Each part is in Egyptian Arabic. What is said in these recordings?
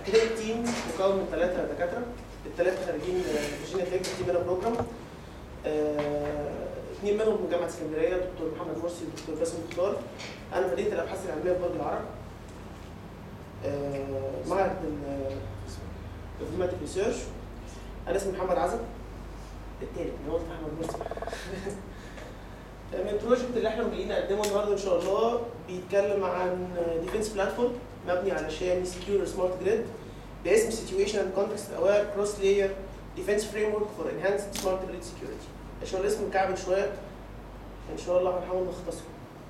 اكاديميك تيم مكون من ثلاثه دكاتره الثلاثه خارجين فيرجينيا تك تيم انا بروجرام اثنين منهم من جامعه اسكندريه الدكتور محمد مرسي والدكتور باسم مختار انا مدينه الابحاث العلميه في برج العرب آه، معهد الانفورماتيك ريسيرش انا اسمي محمد عزب التاني انا قلت محمد مرسي من البروجكت اللي احنا جايين نقدمه النهارده ان شاء الله بيتكلم عن ديفنس بلاتفورم مبني علشان سكيور سمارت جريد باسم سيتويشن اند كونتكست اوير كروس لاير ديفنس فريم ورك فور انهانسد سمارت جريد سكيورتي عشان الاسم مكعبل شويه ان شاء الله هنحاول نختصره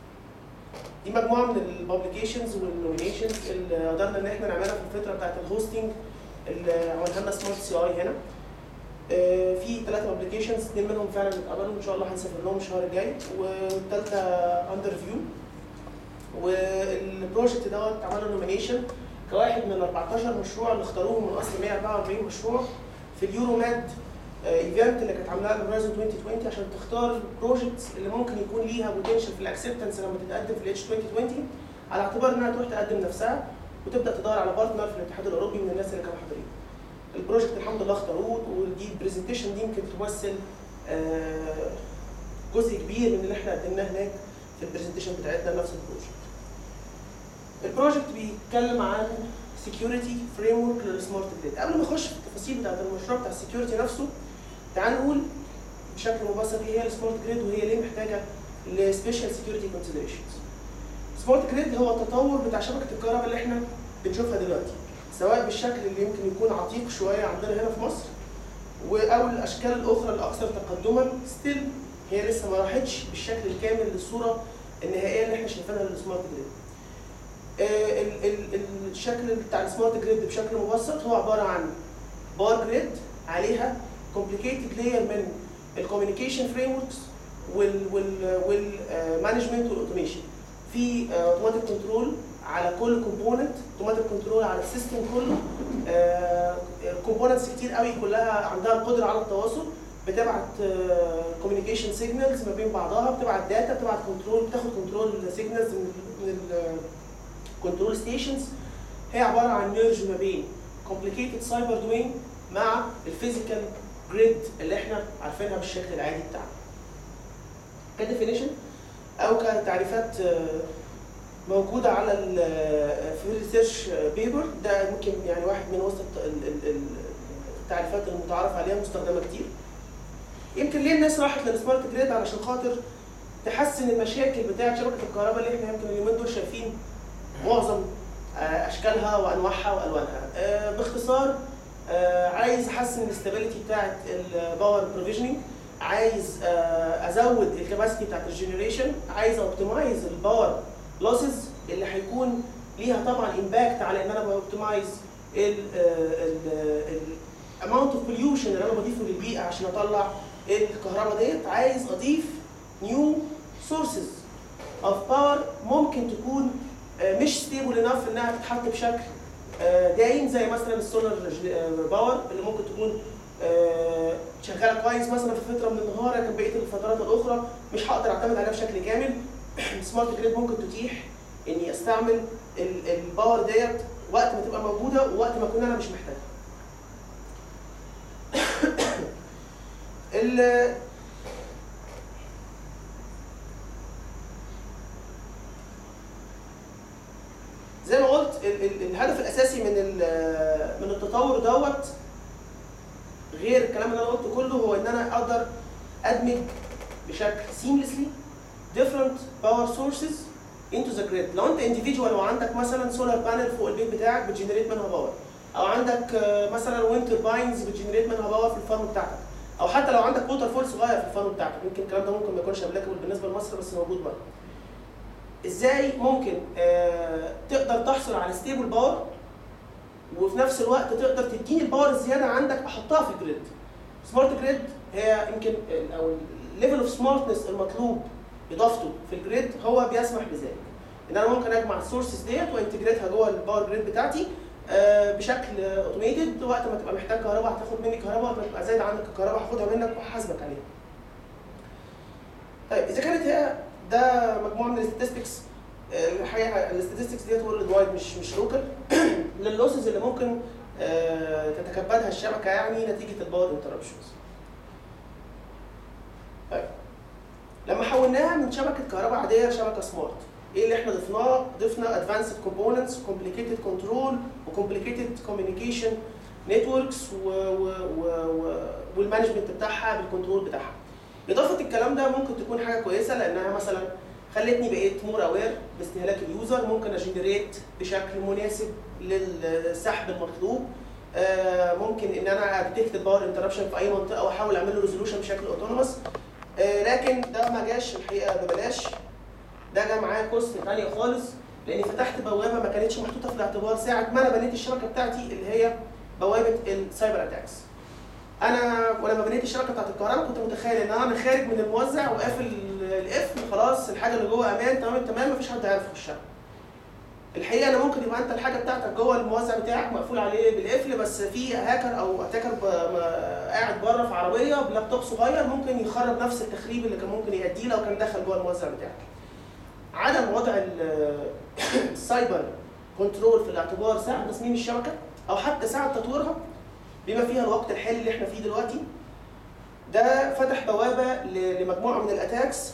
دي مجموعه من الببليكيشنز والنومينيشنز اللي قدرنا ان احنا نعملها في الفتره بتاعت الهوستنج اللي عملها لنا سمارت سي اي هنا آه، في ثلاثة ابلكيشنز اثنين منهم فعلا اتقبلوا ان شاء الله هنسافر لهم الشهر الجاي والثالثة اندر فيو والبروجكت دوت عمل له نومينيشن كواحد من ال 14 مشروع اللي اختاروهم من اصل 144 مشروع في اليورو ماد ايفنت اللي كانت عاملاها الهورايزون 2020 عشان تختار البروجكتس اللي ممكن يكون ليها بوتنشال في الاكسبتنس لما تتقدم في الاتش 2020 على اعتبار انها تروح تقدم نفسها وتبدا تدور على بارتنر في الاتحاد الاوروبي من الناس اللي كانوا حاضرين. البروجكت الحمد لله اختاروه ودي البرزنتيشن دي يمكن تمثل آه، جزء كبير من اللي احنا قدمناه هناك في البرزنتيشن بتاعتنا لنفس البروجكت. البروجكت بيتكلم عن سكيورتي فريم ورك للسمارت جريد قبل ما نخش في التفاصيل بتاعت المشروع بتاع السكيورتي نفسه تعال نقول بشكل مبسط ايه هي السمارت جريد وهي ليه محتاجه لسبيشال سكيورتي كونسيدريشنز سمارت جريد هو التطور بتاع شبكه الكهرباء اللي احنا بنشوفها دلوقتي سواء بالشكل اللي يمكن يكون عتيق شويه عندنا هنا في مصر و- او الاشكال الاخرى الاكثر تقدما ستيل هي لسه ما راحتش بالشكل الكامل للصوره النهائيه اللي احنا شايفينها للسمارت جريد. آه، ال- ال- الشكل بتاع السمارت جريد بشكل مبسط هو عباره عن بار جريد عليها كومبليكيتد لاير من الكوميونيكيشن فريم وركس وال وال والمانجمنت والاوتوميشن في اوتوماتيك كنترول على كل كومبوننت اوتوماتيك كنترول على السيستم كله كومبوننتس كتير قوي كلها عندها القدره على التواصل بتبعت كوميونيكيشن سيجنالز ما بين بعضها بتبعت داتا بتبعت كنترول بتاخد كنترول سيجنالز من من الكنترول ستيشنز هي عباره عن ميرج ما بين كومبليكيتد سايبر دومين مع الفيزيكال جريد اللي احنا عارفينها بالشكل العادي بتاعنا. كديفينيشن او كتعريفات آه، موجوده على ال في الريسيرش بيبر ده ممكن يعني واحد من وسط ال- ال- ال- التعريفات المتعارف عليها مستخدمه كتير. يمكن ليه الناس راحت للسمارت جريد علشان خاطر تحسن المشاكل بتاعه شبكه الكهرباء اللي احنا يمكن اليومين دول شايفين معظم آه، اشكالها وانواعها والوانها. آه، باختصار آه، عايز احسن الاستابيليتي بتاعه الباور بروفيجننج عايز آه، ازود الكباسيتي بتاعت الجنريشن عايز اوبتمايز الباور لوسز اللي هيكون ليها طبعا امباكت على ان انا باوبتمايز الاماونت اوف بوليوشن اللي انا بضيفه للبيئه عشان اطلع الكهرباء ديت عايز اضيف نيو سورسز اوف باور ممكن تكون آه، مش ستيبل انف انها تتحط بشكل آه، دايم زي مثلا السولار باور اللي ممكن تكون آه، شغاله كويس مثلا في فتره من النهار لكن بقيه الفترات الاخرى مش هقدر اعتمد عليها بشكل كامل السمارت جريد ممكن تتيح اني استعمل ال- الباور ديت وقت ما تبقى موجوده ووقت ما اكون انا مش محتاجها. ال- زي ما قلت ال- ال- الهدف الاساسي من ال- من التطور دوت غير الكلام اللي انا قلته كله هو ان انا اقدر ادمج بشكل seamlessly different power sources into the grid لو انت individual وعندك مثلا سولار بانل فوق البيت بتاعك بتجنريت منها باور او عندك آه، مثلا ويند ترباينز بتجنريت منها باور في الفارم بتاعتك او حتى لو عندك ووتر فول صغير في الفارم بتاعتك يمكن الكلام ده ممكن ما يكونش ابليكابل بالنسبه لمصر بس موجود بره ازاي ممكن آه، تقدر تحصل على ستيبل باور وفي نفس الوقت تقدر تديني الباور الزياده عندك احطها في الجريد سمارت جريد هي يمكن ال- او الليفل اوف سمارتنس المطلوب اضافته في الجريد هو بيسمح بذلك ان انا ممكن اجمع السورسز ديت وانتجريتها جوه الباور جريد بتاعتي آه، بشكل اوتوميتد وقت ما تبقى محتاج كهرباء هتاخد مني كهرباء وقت ما تبقى زايد عندك الكهرباء هاخدها منك وهحاسبك عليها. طيب اذا كانت هي ده مجموعه من الاستاتستكس الحقيقه الاستاتستكس ديت وورلد وايد مش مش لوكال لللوسز اللي ممكن آه، تتكبدها الشبكه يعني نتيجه الباور انتربشنز. طيب لما حولناها من شبكه كهرباء عاديه لشبكه سمارت ايه اللي احنا ضفناه؟ ضفنا ادفانسد كومبوننتس كومبليكيتد كنترول وكومبليكيتد كوميونيكيشن نتوركس والمانجمنت بتاعها بالكنترول بتاعها. اضافه الكلام ده ممكن تكون حاجه كويسه لانها مثلا خلتني بقيت مور اوير باستهلاك اليوزر ممكن اجنريت بشكل مناسب للسحب المطلوب آه، ممكن ان انا اديتكت الباور انتربشن في اي منطقه واحاول اعمل له ريزولوشن بشكل اوتونوموس لكن ده ما جاش الحقيقه ببلاش ده جه معاه كوست ثانيه خالص لاني فتحت بوابه ما كانتش محطوطه في الاعتبار ساعه ما انا بنيت الشبكه بتاعتي اللي هي بوابه السايبر اتاكس انا ولما بنيت الشبكه بتاعت الكهرباء كنت متخيل ان انا خارج من الموزع وقافل القفل خلاص الحاجه اللي جوه امان تمام التمام مفيش حد هيعرف يخشها الحقيقه انا ممكن يبقى انت الحاجه بتاعتك جوه الموزع بتاعك مقفول عليه بالقفل بس في هاكر او اتاكر ب- ب- قاعد بره في عربيه بلابتوب صغير ممكن يخرب نفس التخريب اللي كان ممكن يأديه لو كان دخل جوه الموزع بتاعك. عدم وضع ال- السايبر كنترول في الاعتبار ساعه تصميم الشبكه او حتى ساعه تطويرها بما فيها الوقت الحالي اللي احنا فيه دلوقتي ده فتح بوابه ل- لمجموعه من الاتاكس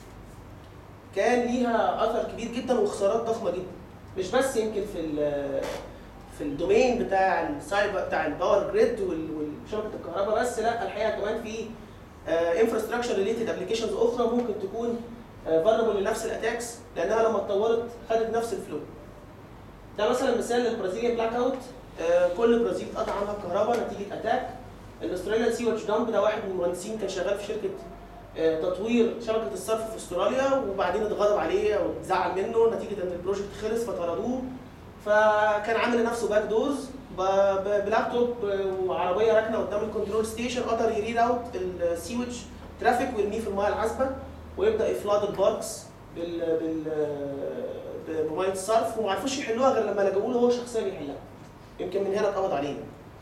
كان ليها اثر كبير جدا وخسارات ضخمه جدا مش بس يمكن في ال- في الدومين بتاع السايبر بتاع الباور جريد وشبكه الكهرباء بس لا الحقيقه كمان في انفراستراكشر ريليتد ابلكيشنز اخرى ممكن تكون فالنبل لنفس الاتاكس لانها لما اتطورت خدت نفس الفلو ده مثلا مثال للبرازيليان بلاك اوت كل البرازيل اتقطع عنها الكهرباء نتيجه اتاك الاستراليان سيوج دامب ده واحد من المهندسين كان شغال في شركه آه، تطوير شبكه الصرف في استراليا وبعدين اتغضب عليه او اتزعل منه نتيجه ان البروجكت خلص فطردوه فكان عامل لنفسه باك دورز ب- ب- بلابتوب وعربيه راكنه قدام الكنترول ستيشن قدر يريد اوت السيوج ترافيك ويرميه في المايه العذبه ويبدا يفلاد الباركس بال بال بميه الصرف وما عرفوش يحلوها غير لما لجأوا له هو شخصيا يحلها يمكن من هنا اتقبض عليه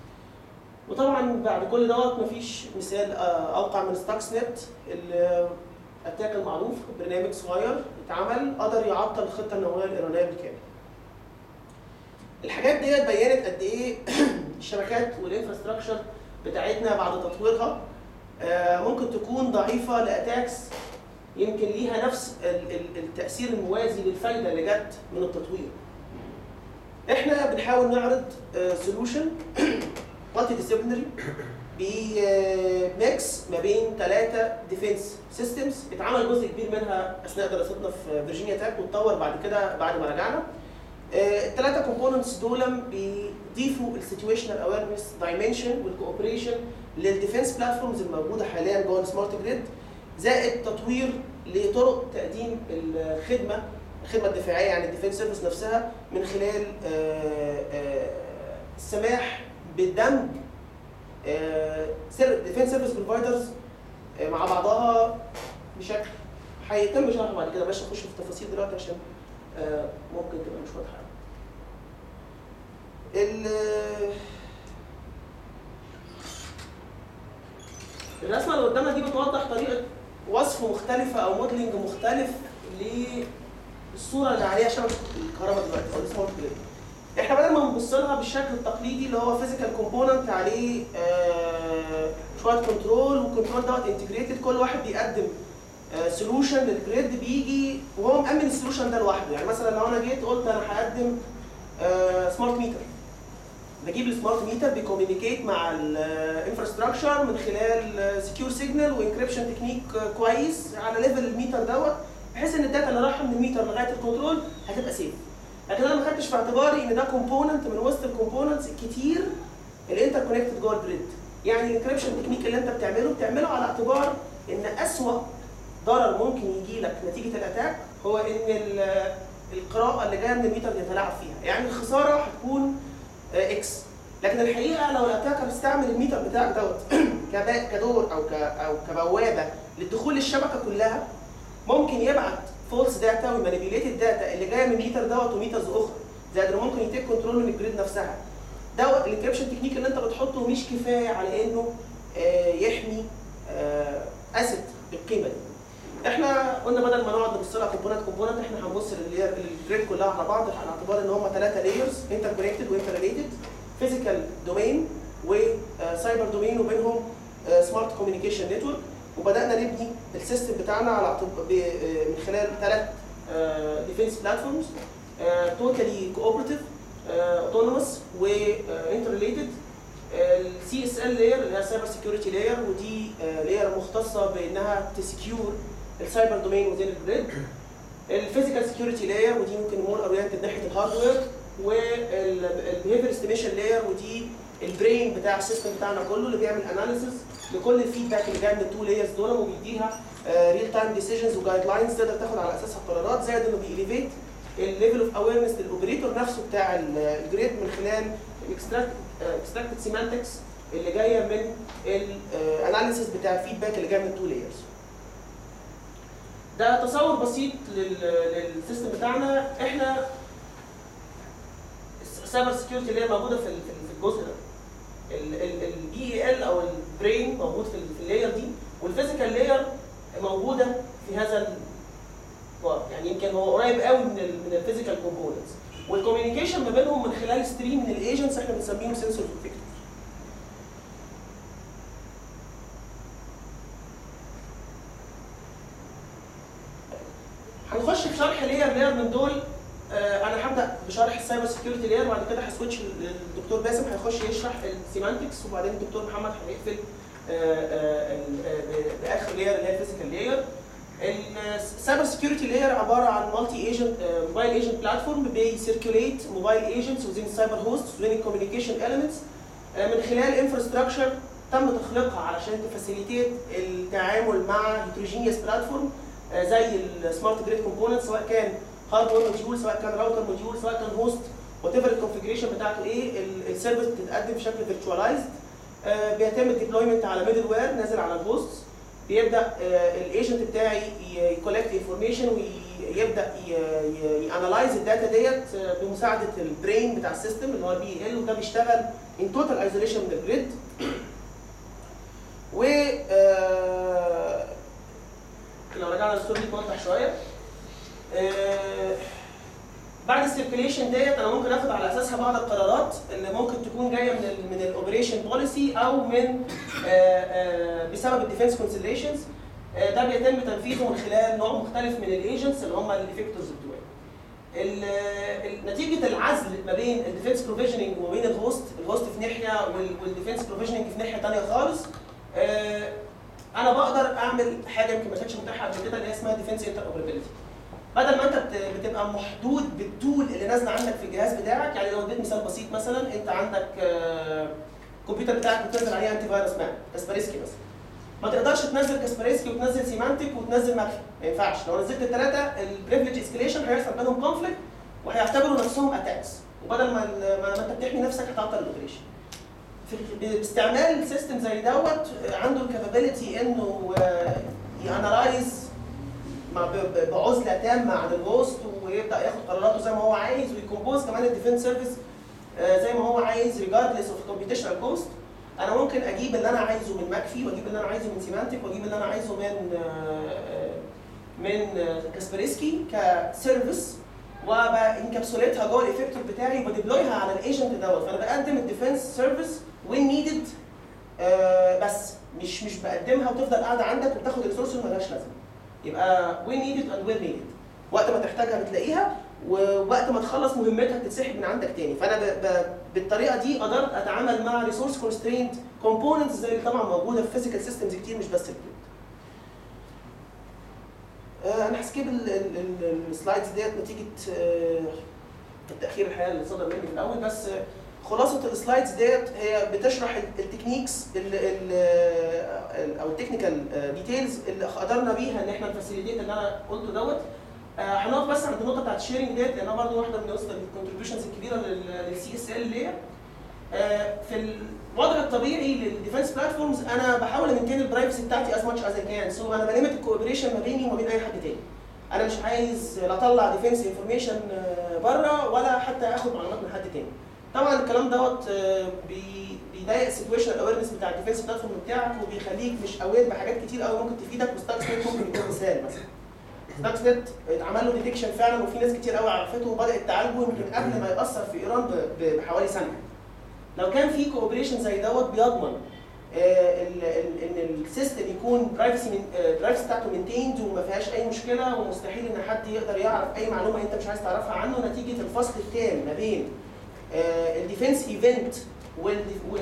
وطبعا بعد كل دوت مفيش مثال آه، اوقع من ستاكس نت الاتاك المعروف برنامج صغير اتعمل قدر يعطل الخطه النوويه الايرانيه بالكامل. الحاجات ديت بينت قد ايه الشبكات والانفراستراكشر بتاعتنا بعد تطويرها آه، ممكن تكون ضعيفه لاتاكس يمكن ليها نفس ال- ال- التاثير الموازي للفايده اللي جت من التطوير. احنا بنحاول نعرض سولوشن مالتي ديسيبلينري بميكس ما بين ثلاثه ديفنس سيستمز اتعمل جزء كبير منها اثناء دراستنا في فيرجينيا تاك واتطور بعد كده بعد ما رجعنا الثلاثه كومبوننتس دول بيضيفوا السيتويشنال اويرنس دايمنشن والكوبريشن للديفنس بلاتفورمز الموجوده حاليا جوه السمارت جريد زائد تطوير لطرق تقديم الخدمه الخدمه الدفاعيه يعني الديفنس سيرفيس نفسها من خلال آه، آه، السماح بالدمج ديفنس سيرفيس بروفايدرز مع بعضها بشكل هيتم شرحه بعد كده مش هخش في التفاصيل دلوقتي عشان آه، ممكن تبقى مش واضحه ال الرسمه اللي قدامنا دي بتوضح طريقه وصف مختلفه او موديلنج مختلف للصوره اللي عليها شبكه الكهرباء دلوقتي او السمارت جريد احنا بدل ما نبص لها بالشكل التقليدي اللي هو فيزيكال كومبوننت عليه آه، شويه كنترول والكنترول دوت انتجريتد كل واحد بيقدم سولوشن للجريد بيجي وهو مأمن السولوشن ده لوحده يعني مثلا لو انا جيت قلت انا هقدم سمارت ميتر بجيب السمارت ميتر بيكوميونيكيت مع الانفراستراكشر من خلال سكيور سيجنال وانكريبشن تكنيك كويس على ليفل الميتر دوت بحيث ان الداتا اللي رايحه من الميتر لغايه الكنترول هتبقى سيف لكن انا ما خدتش في اعتباري ان ده كومبوننت من وسط الكومبوننتس الكتير الانتر كونكتد جوه الجريد يعني الانكريبشن تكنيك اللي انت بتعمله بتعمله على اعتبار ان اسوأ ضرر ممكن يجي لك نتيجه الاتاك هو ان ال- القراءه اللي جايه من الميتر يتلاعب فيها يعني الخساره هتكون آه، اكس لكن الحقيقه لو الاتاكر استعمل الميتر بتاعك دوت كبا- كدور او ك او كبوابه للدخول للشبكه كلها ممكن يبعت فولس داتا ومانيبيوليت الداتا اللي جايه من ميتر دوت وميترز اخرى زائد انه ممكن يتيك كنترول من الجريد نفسها دوت الانكريبشن تكنيك اللي انت بتحطه مش كفايه على انه آه، يحمي اسيت بالقيمه دي احنا قلنا بدل ما نقعد نبص لها كومبوننت كومبوننت احنا هنبص للجريد كلها على بعض على اعتبار ان هم ثلاثه لايرز انتر كونكتد وانتر ريليتد فيزيكال دومين وسايبر دومين وبينهم سمارت كوميونيكيشن نتورك وبدانا نبني السيستم بتاعنا على اعتب- ب- آه، من خلال ثلاث ديفنس بلاتفورمز توتالي كوبرتيف اوتونوموس وانتر ريليتد السي اس ال لاير اللي هي سايبر سكيورتي لاير ودي لاير مختصه بانها تسكيور السايبر دومين وزين الجريد الفيزيكال سكيورتي لاير ودي ممكن مور اورينتد ناحيه الهاردوير والبيهيفير استيميشن لاير ودي البرين بتاع السيستم بتاعنا كله اللي بيعمل اناليسيز لكل الفيدباك اللي جاي من التو لايرز دول وبيديها ريل تايم ديسيجنز وجايد لاينز تقدر تاخد على اساسها قرارات زائد انه بيليفيت الليفل اوف اويرنس للاوبريتور نفسه بتاع الجريد من خلال الاكستراكتد سيمانتكس اللي جايه من الاناليسيس بتاع الفيدباك اللي جاي من التو لايرز ده تصور بسيط لل- للسيستم بتاعنا احنا السايبر سكيورتي اللي هي موجوده في ال- في ال- في الجزء ده البي اي ال او البرين موجود في ال- في اللاير دي والفيزيكال لاير موجوده في هذا ال- يعني يمكن هو قريب قوي من ال من الفيزيكال كومبوننتس والكوميونيكيشن ما بينهم من خلال ستريم من الايجنتس احنا بنسميهم سنسورز وفيكتورز هنخش في شرح لاير لاير من دول آه، انا هبدا بشرح السايبر سكيورتي لاير وبعد كده هسويتش للدكتور باسم هيخش يشرح السيمانتكس وبعدين الدكتور محمد هيقفل آه، آه، ال- آه، باخر لاير اللي هي الفيزيكال لاير السايبر سكيورتي لاير عباره عن مالتي ايجنت موبايل ايجنت بلاتفورم بيسيركيوليت موبايل ايجنتس وزين السايبر هوست وزين الكوميونيكيشن اليمنتس من خلال انفراستراكشر تم تخليقها علشان تفاسيليتيت التعامل مع هيتروجينيوس بلاتفورم زي السمارت جريد كومبوننت سواء كان هاردوير موديول سواء كان راوتر موديول سواء كان هوست وات ايفر الكونفجريشن بتاعته ايه السيرفيس بتتقدم بشكل فيرتشواليزد بيتم الديبلويمنت على ميدل وير نازل على الهوست بيبدا الايجنت بتاعي يكولكت انفورميشن ويبدا يانلايز الداتا ديت آه، بمساعده البرين بتاع السيستم اللي هو البي ال وده بيشتغل ان توتال ايزوليشن من الجريد و آه، لو رجعنا للستوري دي توضح شويه آه، بعد السيركيليشن ديت انا ممكن اخد على اساسها بعض القرارات اللي ممكن تكون جايه من ال من الاوبريشن بوليسي او من آه، آه، بسبب الديفنس كونسيدريشنز ده بيتم تنفيذه من خلال نوع مختلف من الايجنتس اللي هم الافكتورز بتوعي. ال- ال- نتيجه العزل ما بين الديفنس بروفيشننج وما بين الهوست، الهوست في ناحيه والديفنس بروفيشننج في ناحيه ثانيه خالص آه، انا بقدر اعمل حاجه يمكن ما كانتش متاحه قبل كده اللي هي اسمها ديفنس انتر اوبرابيلتي. بدل ما انت بت- بتبقى محدود بالتول اللي نازله عندك في الجهاز بتاعك يعني لو اديت مثال بسيط مثلا انت عندك آه، الكمبيوتر بتاعك بتنزل عليه انتي فيروس مان كاسبريسكي مثلا ما تقدرش تنزل كاسبريسكي وتنزل سيمانتك وتنزل ماكفي ما ينفعش لو نزلت الثلاثه البريفليج اسكليشن هيحصل بينهم كونفليكت وهيعتبروا نفسهم اتاكس وبدل ما ما ما انت بتحمي نفسك هتعطل الاوبريشن في باستعمال سيستم زي دوت آه، عنده الكابابيلتي انه يانلايز مع ب- ب- بعزله تامه عن الهوست ويبدا ياخد قراراته زي ما هو عايز ويكمبوز كمان الديفنس سيرفيس زي ما هو عايز ريجاردلس اوف كومبيتيشنال كوست انا ممكن اجيب اللي انا عايزه من ماكفي واجيب اللي انا عايزه من سيمانتك واجيب اللي انا عايزه من آه، آه، من آه، كاسبريسكي كسيرفيس وبانكابسوليتها جوه الايفكتور بتاعي وبديبلويها على الايجنت دوت فانا بقدم الديفنس سيرفيس وين نيدد بس مش مش بقدمها وتفضل قاعده عندك وبتاخد الريسورس اللي ملهاش لازمه يبقى وين نيدد اند وير نيدد وقت ما تحتاجها بتلاقيها ووقت ما تخلص مهمتها بتتسحب من عندك تاني فانا ب... ب... بالطريقه دي قدرت اتعامل مع ريسورس كونسترينت كومبوننتس زي اللي طبعا موجوده في فيزيكال سيستمز كتير مش بس الجريد آه انا هسكيب ال- ال- ال- السلايدز ديت نتيجه آه التاخير الحقيقه اللي صدر مني في الاول بس آه، خلاصه السلايدز ديت هي بتشرح ال- التكنيكس ال- ال- ال- او التكنيكال ديتيلز اللي قدرنا بيها ان احنا نفاسيليتيت اللي انا قلته دوت آه، هنقف بس عند النقطه بتاعت الشيرنج ديت لانها برضه واحده من وسط الكونتريبيوشنز الكبيره للسي اس ال ديت آه، في الوضع الطبيعي للديفنس بلاتفورمز انا بحاول امنتين البرايفسي بتاعتي از ماتش از اي كان سو انا بليمت الكوبريشن ما بيني وما بين اي حد تاني انا مش عايز لا اطلع ديفنس انفورميشن بره ولا حتى اخد معلومات من حد تاني طبعا الكلام دوت آه، بي- بيضايق السيتويشن اويرنس بتاع الديفنس بلاتفورم بتاعك وبيخليك مش اوير بحاجات كتير قوي ممكن تفيدك وستاكس نت ممكن يكون مثال مثلا ستاكس نت اتعمل له ديتكشن فعلا وفي ناس كتير قوي عرفته وبدات تعالجه يمكن قبل ما ياثر في ايران ب- ب- بحوالي سنه لو كان في كوبريشن زي دوت بيضمن آه، ال- ال- ان السيستم يكون برايفسي برايفسي بتاعته مينتيند وما فيهاش اي مشكله ومستحيل ان حد يقدر يعرف اي معلومه انت مش عايز تعرفها عنه نتيجه الفصل التام ما بين الديفنس ايفنت وال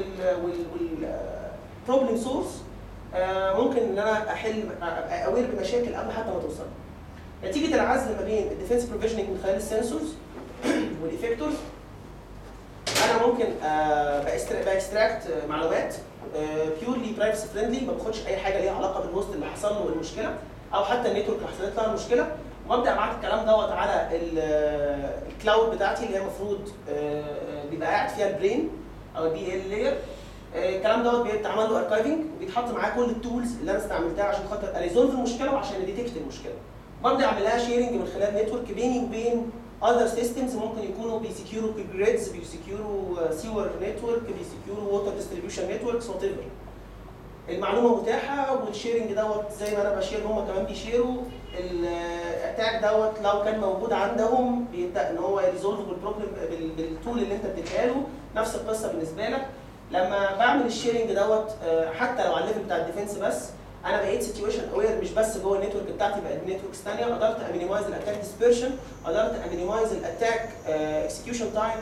بروبلم سورس ممكن ان انا احل ابقى اوير بمشاكل قبل حتى ما توصل نتيجه العزل ما بين الديفنس بروفيشننج من خلال السنسورز والايفكتورز انا ممكن آه، بأستر- باكستراكت آه، معلومات بيورلي برايفسي فريندلي ما باخدش اي حاجه ليها علاقه بالهوست اللي حصل له المشكله او حتى النتورك اللي حصلت لها المشكله وابدا ابعت الكلام دوت على ال- آه، الكلاود بتاعتي اللي هي المفروض آه، آه، بيبقى قاعد فيها البرين او البي ال لاير الكلام دوت بيتعمل له اركايفنج وبيتحط معاه كل التولز اللي انا استعملتها عشان خاطر اريزولف المشكله وعشان اديتكت المشكله ببدا اعمل لها شيرنج من خلال نتورك بيني وبين اذر سيستمز ممكن يكونوا بيسكيوروا جريدز بيسكيوروا سيور نتورك بيسكيوروا ووتر ديستريبيوشن نتوركس وات ايفر المعلومه متاحه والشيرنج دوت زي ما انا بشير هم كمان بيشيروا الاتاك دوت لو كان موجود عندهم بيبدا ان هو يريزولف بالبروبلم بالتول اللي انت اديتها له نفس القصه بالنسبه لك لما بعمل الشيرنج دوت آه، حتى لو على الليفل بتاع الديفنس بس انا بقيت سيتويشن اوير مش بس جوه النتورك بتاعتي بقت نتوركس ثانيه قدرت امينيمايز الاتاك ديسبيرشن قدرت امينيمايز الاتاك اكسكيوشن تايم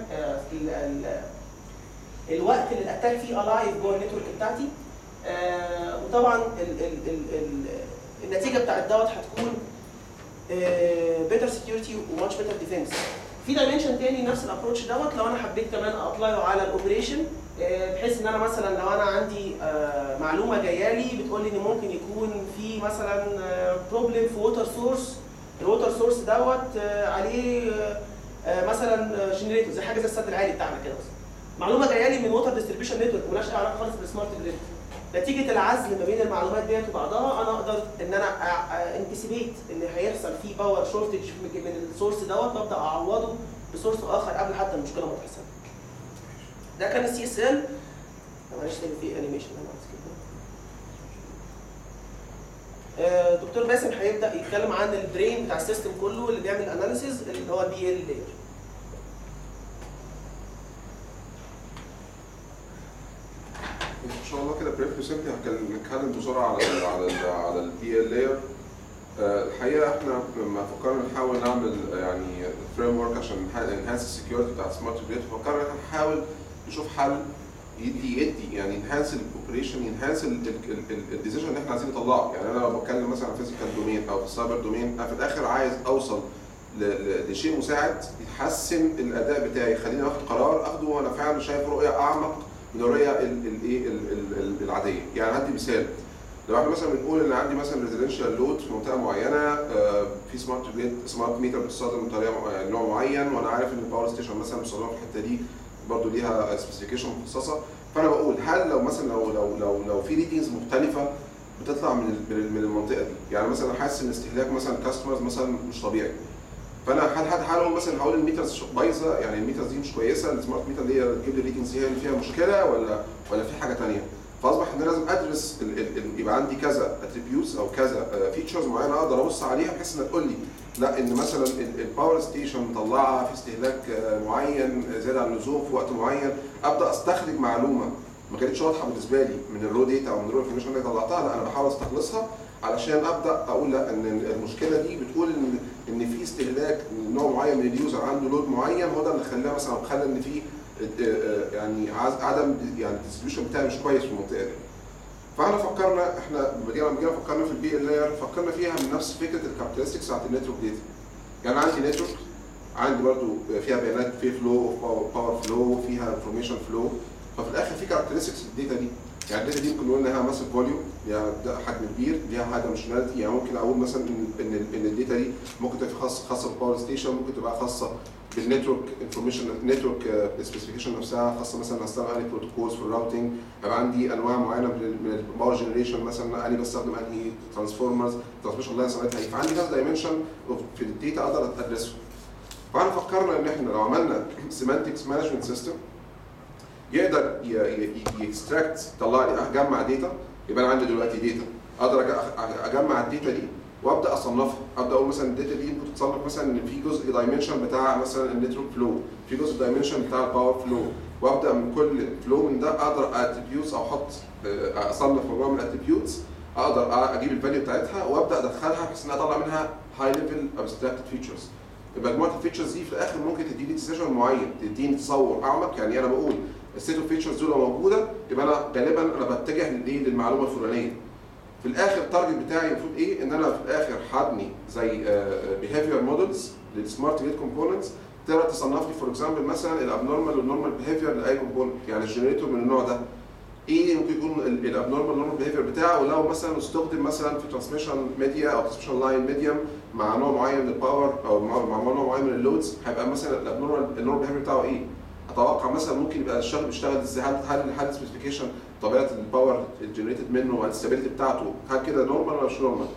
الوقت اللي الاتاك فيه الايف جوه النتورك بتاعتي آه، وطبعا ال ال ال ال النتيجه بتاعت دوت هتكون بيتر سكيورتي وماتش بيتر ديفنس في دايمنشن تاني نفس الابروتش دوت لو انا حبيت كمان ابلايه على الاوبريشن بحيث ان انا مثلا لو انا عندي آه، معلومه جايه لي بتقول لي ان ممكن يكون في مثلا بروبلم في ووتر سورس الووتر سورس دوت آه، عليه آه، آه، مثلا جنريتور زي حاجه زي السد العالي بتاعنا كده مثلا معلومه جايه لي من ووتر ديستريبيوشن نتورك مالهاش أي علاقه خالص بالسمارت جريد نتيجه العزل ما بين المعلومات ديت وبعضها انا اقدر ان انا انتسيبيت ان هيحصل في باور شورتج من السورس دوت وابدا اعوضه بسورس اخر قبل حتى المشكله ما تحصل. ده كان السي اس ال معلش تاني في انيميشن انا عايز كده. آه، دكتور باسم هيبدا يتكلم عن البرين بتاع السيستم كله اللي بيعمل اناليسيز اللي هو البي ال لاير. ان شاء الله كده بريف سيمبلي هنتكلم بسرعه على ال على ال على البي ال لاير الحقيقه احنا لما فكرنا نحاول نعمل آه، يعني فريم ورك عشان ننهانس السكيورتي بتاعت سمارت جريد فكرنا إن إحنا نحاول نشوف حل يدي يدي يعني ينهانس الاوبريشن ينهانس الديسيجن اللي احنا عايزين نطلعه يعني انا لو بتكلم مثلا عن فيزيكال دومين او في السايبر دومين انا في الاخر عايز اوصل ل- ل- لشيء مساعد يحسن الاداء بتاعي يخليني اخد قرار اخده وانا فعلا شايف رؤيه اعمق من الرؤيه ال- الايه ال- ال- ال- العاديه يعني هدي مثال لو احنا مثلا بنقول ان عندي مثلا ريزيدنشال لود في منطقه معينه آه، في سمارت جريد سمارت ميتر بتستخدم بطريقه مع- نوع معين وانا عارف ان الباور ستيشن مثلا بتستخدم في الحته دي برضه ليها سبيسيفيكيشن مخصصه فانا بقول هل لو مثلا لو لو لو لو في ريدنجز مختلفه بتطلع من ال- من ال- من المنطقه دي يعني مثلا حاسس ان استهلاك مثلا كاستمرز مثلا مش طبيعي فانا هل هل هقول مثلا هقول الميترز ش- بايظه يعني الميترز دي مش كويسه السمارت ميتر اللي هي بتجيب لي ريدنجز هي اللي فيها مشكله ولا ولا في حاجه ثانيه فاصبح ان أنا لازم ادرس ال ال ال يبقى عندي كذا اتريبيوتس او كذا فيتشرز معينه اقدر ابص عليها بحيث انها تقول لي لا ان مثلا الباور ستيشن مطلعه في استهلاك آه، معين زياده عن اللزوم في وقت معين ابدا استخرج معلومه ما كانتش واضحه بالنسبه لي من الرو ديتا او من الرو انفورميشن اللي طلعتها لا انا بحاول استخلصها علشان ابدا اقول لا ان المشكله دي بتقول ان ان في استهلاك من نوع معين من اليوزر عنده لود معين هو ده اللي خلاه مثلا أو خلى ان في آه، آه، يعني عز- عدم يعني الديستريبيوشن بتاعي مش كويس في المنطقه دي. فاحنا فكرنا احنا لما جينا لما جينا فكرنا في البي ال لاير فكرنا فيها من نفس فكره الكاركترستكس بتاعت النتورك داتا. يعني عندي نتورك عندي برضو فيها بيانات في فلو اوف باور فلو فيها انفورميشن فلو ففي الاخر في كاركترستكس الداتا دي يعني الداتا دي ممكن نقول انها مثلا فوليوم ليها ده حجم كبير ليها حاجه مشناليتي يعني ممكن اقول مثلا ان ان ان الداتا دي ممكن تبقى خاصه خاصه بالباور ستيشن ممكن تبقى خاصه بالنتورك انفورميشن نتورك سبيسيفيكيشن نفسها خاصه مثلا هستخدم انهي بروتوكولز في الراوتنج هيبقى عندي انواع معينه من ال- من الباور جنريشن مثلا اني بستخدم انهي ترانسفورمرز ترانسميشن لاين سمعتها ايه فعندي كذا دايمنشن في الداتا اقدر ادرسه فاحنا فكرنا ان احنا لو عملنا سيمانتكس مانجمنت سيستم يقدر يكستراكت يطلع لي اجمع داتا يبقى انا عندي دلوقتي داتا اقدر أج- أج- اجمع الداتا دي وابدا اصنفها ابدا اقول مثلا الداتا دي ممكن تتصنف مثلا ان في جزء دايمنشن بتاع مثلا النتورك فلو في جزء دايمنشن بتاع الباور فلو وابدا من كل فلو من ده اقدر اتريبيوتس او احط آه، اصنف مجموعه من الاتريبيوتس اقدر اجيب الفاليو بتاعتها وابدا ادخلها بحيث ان أنا اطلع منها هاي ليفل ابستراكتد فيتشرز مجموعه الفيتشرز دي في الاخر ممكن تديني ديسيجن معين تديني تصور اعمق يعني انا بقول السيت اوف فيتشرز دول لو موجوده يبقى انا غالبا انا بتجه للايه للمعلومه الفلانيه في الاخر التارجت بتاعي المفروض ايه ان انا في الاخر هبني زي بيهيفير مودلز للسمارت جيت كومبوننتس تقدر تصنف لي فور اكزامبل مثلا الابنورمال والنورمال بيهيفير لاي كومبوننت يعني الجنريتور من النوع ده ايه ممكن يكون الابنورمال نورمال بيهيفير بتاعه ولو مثلا استخدم مثلا في ترانسميشن ميديا او ترانسميشن لاين ميديوم مع نوع معين من الباور او مع مع نوع معين من اللودز هيبقى مثلا الابنورمال النورمال بيهيفير بتاعه ايه؟ اتوقع مثلا ممكن يبقى الشغل بيشتغل ازاي هل هل هل السبيسيفيكيشن طبيعه الباور الجنريتد منه والستابيليتي بتاعته هل كده نورمال ولا مش نورمال؟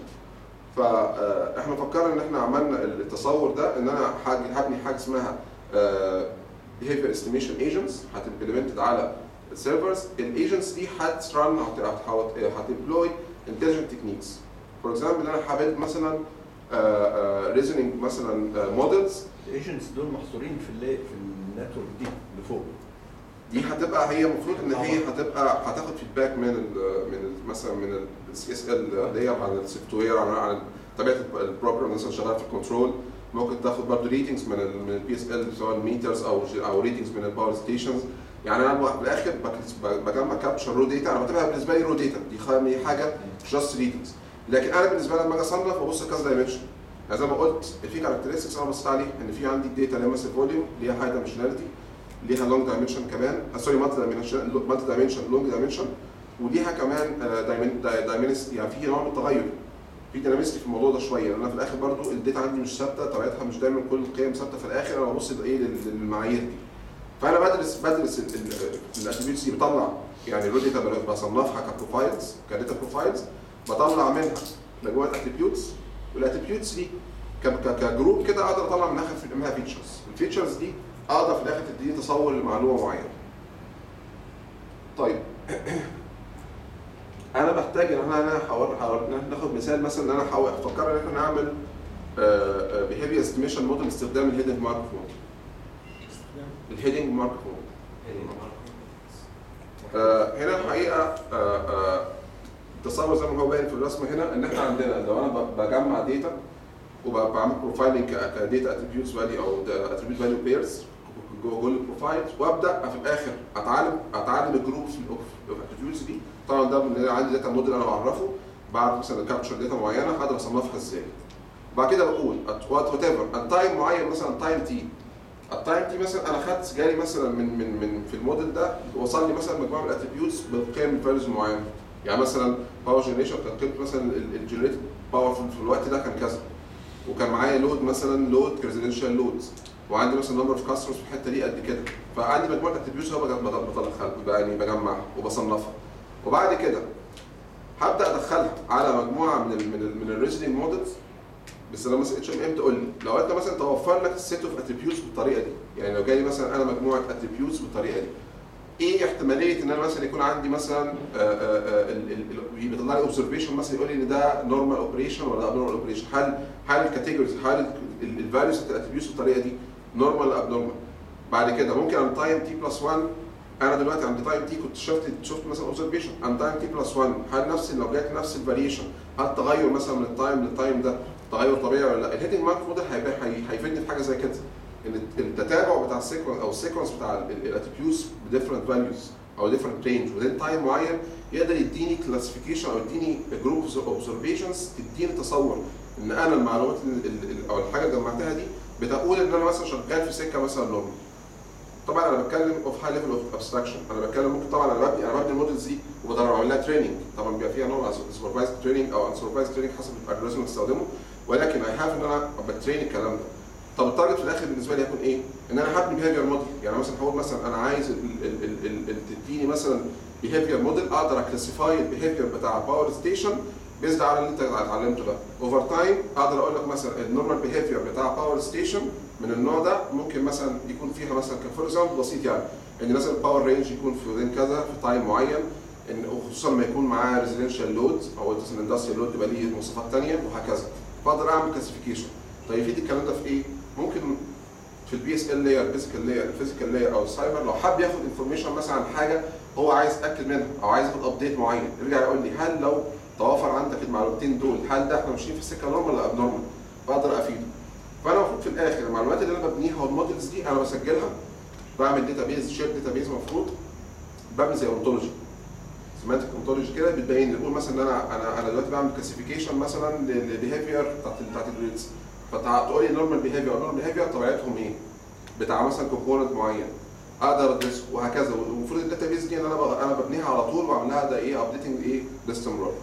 فاحنا فكرنا ان احنا عملنا التصور ده ان انا حاج- هبني حاجه اسمها behavior estimation agents هتمبلمنتد على السيرفرز الايجنتس دي هترن هتديبلوي intelligent techniques فور اكزامبل انا حابب مثلا ريزنينج مثلا مودلز الايجنتس دول محصورين في اللي في النتورك دي اللي فوق دي هتبقى هي المفروض ان هي هتبقى هتاخد فيدباك من ال من ال مثلا من السي اس ال اللي هي عن السوفت وير عن عن طبيعه البروجرام مثلا شغال في الكنترول ممكن تاخد برضه ريتنجز من ال من البي اس ال سواء الميترز او او ريتنجز من الباور ستيشنز يعني انا في الاخر بك- بجمع كابتشر رو داتا انا بعتبرها بالنسبه لي رو داتا دي خ- دي حاجه جاست ريتنجز لكن انا بالنسبه لي لما اجي اصنف ببص كذا دايمنشن يعني زي ما قلت في كاركترستكس انا بصيت عليه ان في عندي الداتا اللي هي مثلا فوليوم ليها هاي دايمنشناليتي ليها لونج دايمنشن كمان سوري مالتي دايمنشن مالتي دايمنشن لونج دايمنشن وليها كمان دايمنس يعني في نوع من التغير في ديناميستي في الموضوع ده شويه لان انا في الاخر برضو الداتا عندي مش ثابته طبيعتها مش دايما كل القيم ثابته في الاخر انا ببص ايه لل- للمعايير دي فانا بدرس بدرس الاتريبيوتس دي بطلع يعني الرو داتا بصنفها كبروفايلز كداتا بروفايلز بطلع منها مجموعه اتريبيوتس والاتريبيوتس دي ك- ك- كجروب كده اقدر اطلع منها منها فيتشرز الفيتشرز دي اقدر في الاخر تديني تصور لمعلومه معينه طيب انا بحتاج ان انا انا حاول حاول ناخد مثال مثلا ان انا حاول افكر ان احنا نعمل بيهيفير استيميشن موديل باستخدام الهيدنج مارك موديل الهيدنج مارك موديل آه، هنا الحقيقه آه، آه، التصور زي ما هو باين في الرسمه هنا ان احنا عندنا لو انا ب- بجمع داتا وبعمل بروفايلنج كداتا اتريبيوتس فاليو او اتريبيوت فاليو بيرز جوه كل بروفايل وابدا في الاخر اتعلم اتعلم الجروبس الاتريبيوتس دي طبعا ده من عندي داتا موديل انا بعرفه بعد مثلا كابتشر داتا معينه هقدر اصنفها ازاي بعد كده بقول وات ايفر التايم معين مثلا تايم تي التايم تي مثلا انا خدت جالي مثلا من من من في الموديل ده وصل لي مثلا مجموعه من الاتريبيوتس بقيم الفاليوز معينه يعني مثلا باور جنريشن كان قيمه مثلا الجنريت باور في الوقت ده كان كذا وكان معايا لود مثلا لود ريزيدنشال لود وعندي مثلا نمبر اوف كاستمرز في الحته دي قد كده فعندي مجموعه اتريبيوتس هو بطلعها يعني بجمعها وبصنفها وبعد كده هبدا ادخلها على مجموعه من ال من ال من الريزنينج مودلز باستخدام مثلا اتش ام ام تقول لي لو انت مثلا توفر لك السيت اوف اتريبيوتس بالطريقه دي يعني لو جالي مثلا انا مجموعه اتريبيوتس بالطريقه دي ايه احتماليه ان انا مثلا يكون عندي مثلا آه، آه، آه، ال- ال- ال- بيطلع لي اوبزرفيشن مثلا يقول لي ان ده نورمال اوبريشن ولا ابنورمال اوبريشن هل هل الكاتيجوريز هل الفاليوز بتاعت الاتريبيوتس بالطريقه دي نورمال ولا ابنورمال بعد كده ممكن عند تايم تي بلس 1 انا دلوقتي عند تايم تي كنت شفت شفت مثلا اوبزرفيشن عند تايم تي بلس 1 هل نفس لو جات نفس الفاريشن هل تغير مثلا من التايم للتايم ده تغير طبيعي ولا لا الهيدنج مارك موديل هيبقى- هي- هيفيدني في حاجه زي كده ان التتابع بتاع السيكونس او السيكونس بتاع الاتريبيوتس بديفرنت فاليوز او ديفرنت رينج وذين تايم معين يقدر يديني كلاسيفيكيشن او يديني جروب اوبزرفيشنز تديني تصور ان انا المعلومات ال- ال- ال- او الحاجه اللي جمعتها دي بتقول ان انا مثلا شغال في سكه مثلا نورمال طبعا انا بتكلم اوف هاي ليفل اوف ابستراكشن انا بتكلم ممكن طبعا انا ببني انا ببني المودلز دي وبقدر اعمل لها تريننج طبعا بيبقى فيها نوع سوبرفايز تريننج او ان سوبرفايز تريننج حسب الالجوريزم اللي بستخدمه ولكن اي هاف ان انا بترين الكلام ده طب التارجت في الاخر بالنسبه لي هيكون ايه؟ ان انا هبني بيهيفير موديل يعني مثلا هقول مثلا انا عايز ال- ال- ال- ال- ال- تديني مثلا بيهيفير موديل اقدر اكلاسيفاي البيهيفير بتاع الباور ستيشن بيزد على اللي انت اتعلمته ده اوفر تايم اقدر اقول لك مثلا النورمال بيهيفير بتاع باور ستيشن من النوع ده ممكن مثلا يكون فيها مثلا كفور اكزامبل بسيط يعني ان مثلا الباور رينج يكون في وذين كذا في تايم معين ان وخصوصا لما يكون معاه ريزيدنشال لود او مثلا اندستريال لود يبقى ليه مواصفات ثانيه وهكذا فاقدر اعمل كلاسيفيكيشن طيب يفيد الكلام ده في ايه؟ ممكن في البي اس ال لاير الفيزيكال لاير الفيزيكال لاير او السايبر لو حب ياخد انفورميشن مثلا عن حاجه هو عايز يتاكد منها او عايز ياخد ابديت معين يرجع يقول لي هل لو توافر عندك المعلومتين دول هل ده احنا ماشيين في السكه نورمال ولا ابنورمال؟ بقدر افيده فانا المفروض في الاخر المعلومات اللي انا ببنيها والمودلز دي انا بسجلها بعمل داتا بيز شير داتا بيز المفروض بعمل زي اونتولوجي سيمانتك اونتولوجي كده بتبين لي بقول مثلا ان انا انا انا دلوقتي بعمل كلاسيفيكيشن مثلا للبيهيفير بتاعت بتاعت الجريدز فتقول لي نورمال بيهيفير نورمال بيهيفير طبيعتهم ايه؟ بتاع مثلا كومبوننت معين اقدر ادرسه وهكذا والمفروض الداتا بيز دي ان انا بغ- انا ببنيها على طول واعمل لها ده ايه ابديتنج ايه باستمرار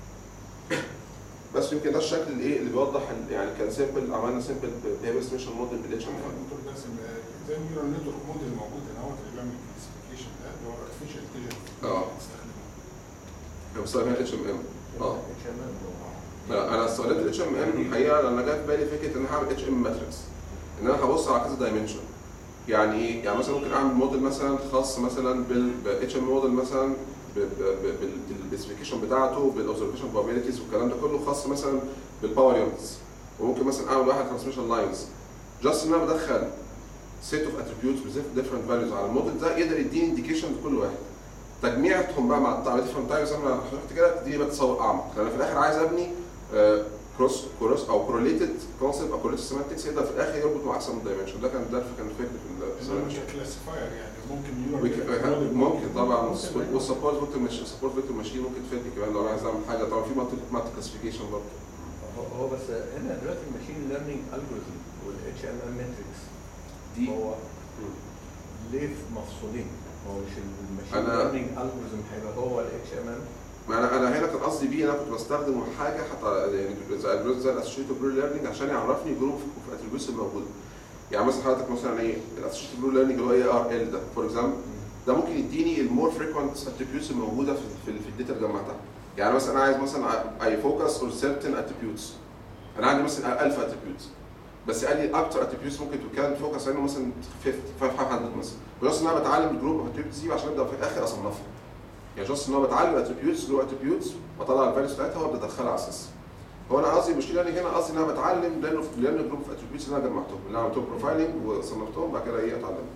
بس يمكن ده الشكل الايه اللي بيوضح ال- يعني كان سيمبل عملنا سيمبل بيهيفير استيميشن موديل بالاتش ام دكتور باسم زي النيورال نتورك موديل الموجود هنا هو اللي بيعمل الكلاسيفيكيشن ده اللي هو ارتفيشال انتليجنس اه. بستخدمها الاتش ام ام اه اتش ام ام لا انا استغلت الاتش ام ام الحقيقه لان جه في بالي فكره ان انا هعمل اتش ام ماتريكس ان انا هبص على كذا دايمنشن يعني ايه؟ يعني مثلا ممكن اعمل موديل مثلا خاص مثلا بالاتش ام موديل مثلا بالسبيكيشن بتاعته بالاوبزرفيشن probabilities والكلام ده كله خاص مثلا بالباور يونتس وممكن مثلا اعمل واحد ترانسميشن لاينز جاست ان انا بدخل سيت اوف اتريبيوتس بديفرنت فاليوز على الموديل ده يقدر يديني انديكيشن لكل واحد تجميعهم بقى مع ديفرنت تايمز زي ما انا شرحت كده تديني بقى تصور اعمق لان في الاخر عايز ابني كروس كروس او كورليتد كونسيبت او كورليتد سيمانتكس يقدر في الاخر يربط مع اكثر من دايمنشن ده كان ده كان الفكره في اللي هو ال كلاسيفاير يعني ممكن ويك- نيورال ممكن طبعا ممكن والسبورت فيكتور ماشين سبورت فيكتور ماشين ممكن تفيدني كمان لو انا عايز اعمل حاجه طبعا في مالتي كلاسيفيكيشن برضه هو- هو بس هنا دلوقتي الماشين ليرنينج الجوريزم والاتش ام ام ماتريكس دي هو ليه مفصولين؟ هو مش الماشين أنا- ليرنينج الجوريزم هيبقى هو الاتش ام ام ما انا انا هنا كان قصدي بيه انا كنت بستخدم حاجه حتى يعني زي الجروث زي الاسوشيتد برو ليرنينج عشان يعرفني جروب في الاتريبيوتس الموجوده يعني مثلا حضرتك مثلا ايه الاسوشيتد برو ليرنينج اللي هو اي ار ال ده فور اكزامبل ده ممكن يديني المور فريكوينت اتريبيوتس الموجوده في في, في الداتا اللي جمعتها يعني مثلا انا عايز مثلا اي فوكس اون سيرتن اتريبيوتس انا عندي مثلا 1000 اتريبيوتس بس قال لي اكتر اتريبيوتس ممكن تكون فوكس عليهم مثلا 50 500 مثلا بلس ان انا بتعلم الجروب اوف اتريبيوتس دي عشان ابدا في الاخر اصنفها يعني جاست ان هو بتعلم اتريبيوتس اللي هو اتريبيوتس واطلع الفاليوز بتاعتها وابدا ادخلها على اساس هو انا قصدي المشكله اللي هنا قصدي ان انا بتعلم لانه لان جروب اوف اتريبيوتس اللي انا جمعتهم اللي انا عملتهم بروفايلنج وصنفتهم بعد كده ايه اتعلم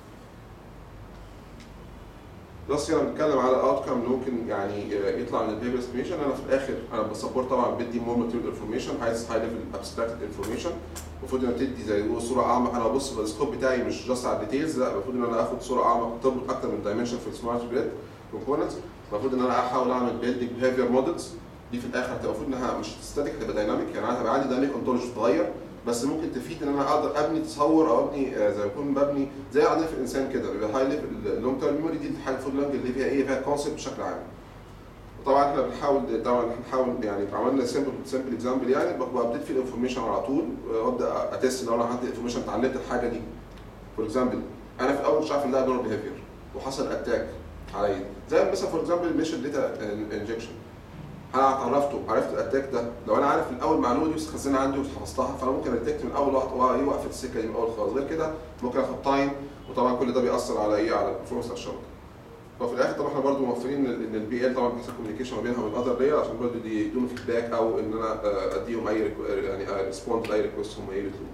بلس هنا بنتكلم على اوت اللي ممكن يعني آه، يطلع من البيبر استيميشن انا في الاخر انا بسبورت طبعا بدي مور ماتيريال انفورميشن عايز هاي ليفل ابستراكت انفورميشن المفروض ان تدي زي ما صوره اعمق انا ببص بالسكوب بتاعي مش جاست على الديتيلز لا المفروض ان انا اخد صوره اعمق تربط اكتر من دايمنشن في السمارت جريد كومبوننتس المفروض ان انا احاول اعمل بيلدينج بيهيفير مودلز دي في الاخر هتبقى المفروض انها مش ستاتيك هتبقى دايناميك يعني انا هيبقى عندي دايناميك انتولوجي تتغير بس ممكن تفيد ان انا اقدر ابني تصور او ابني آه، زي ما يكون ببني زي عندنا في الانسان كده بيبقى هاي ليفل اللونج تيرم ميموري دي الحاجه المفروض اللونج اللي فيها ايه فيها كونسيبت بشكل عام وطبعا احنا بنحاول طبعا احنا بنحاول يعني عملنا سمبل سمبل اكزامبل يعني ببتدي في الانفورميشن على طول وابدا اتست لو انا عندي انفورميشن اتعلمت الحاجه دي فور اكزامبل انا في الاول مش عارف ان ده نور بيهيفير وحصل اتاك عليا زي مثلا فور اكزامبل ميشن داتا انجكشن انا اتعرفته عرفت الاتاك ده لو انا عارف الاول المعلومه دي مخزنها عندي وحفظتها فانا ممكن اتكت من اول واحد ايه وقفت السكه دي من اول خالص غير كده ممكن اخد تايم وطبعا كل ده بيأثر على ايه على البرفورمانس بتاع الشبكه وفي الاخر طبعا احنا برضو موفرين ان ان البي ال طبعا بيحصل كوميونيكيشن ما بينها وبين الاذر لاير عشان برضو دي يدوني فيدباك او ان انا آه، اديهم اي ريكو- يعني ريسبوند لاي ريكوست هم ايه بيطلبوا.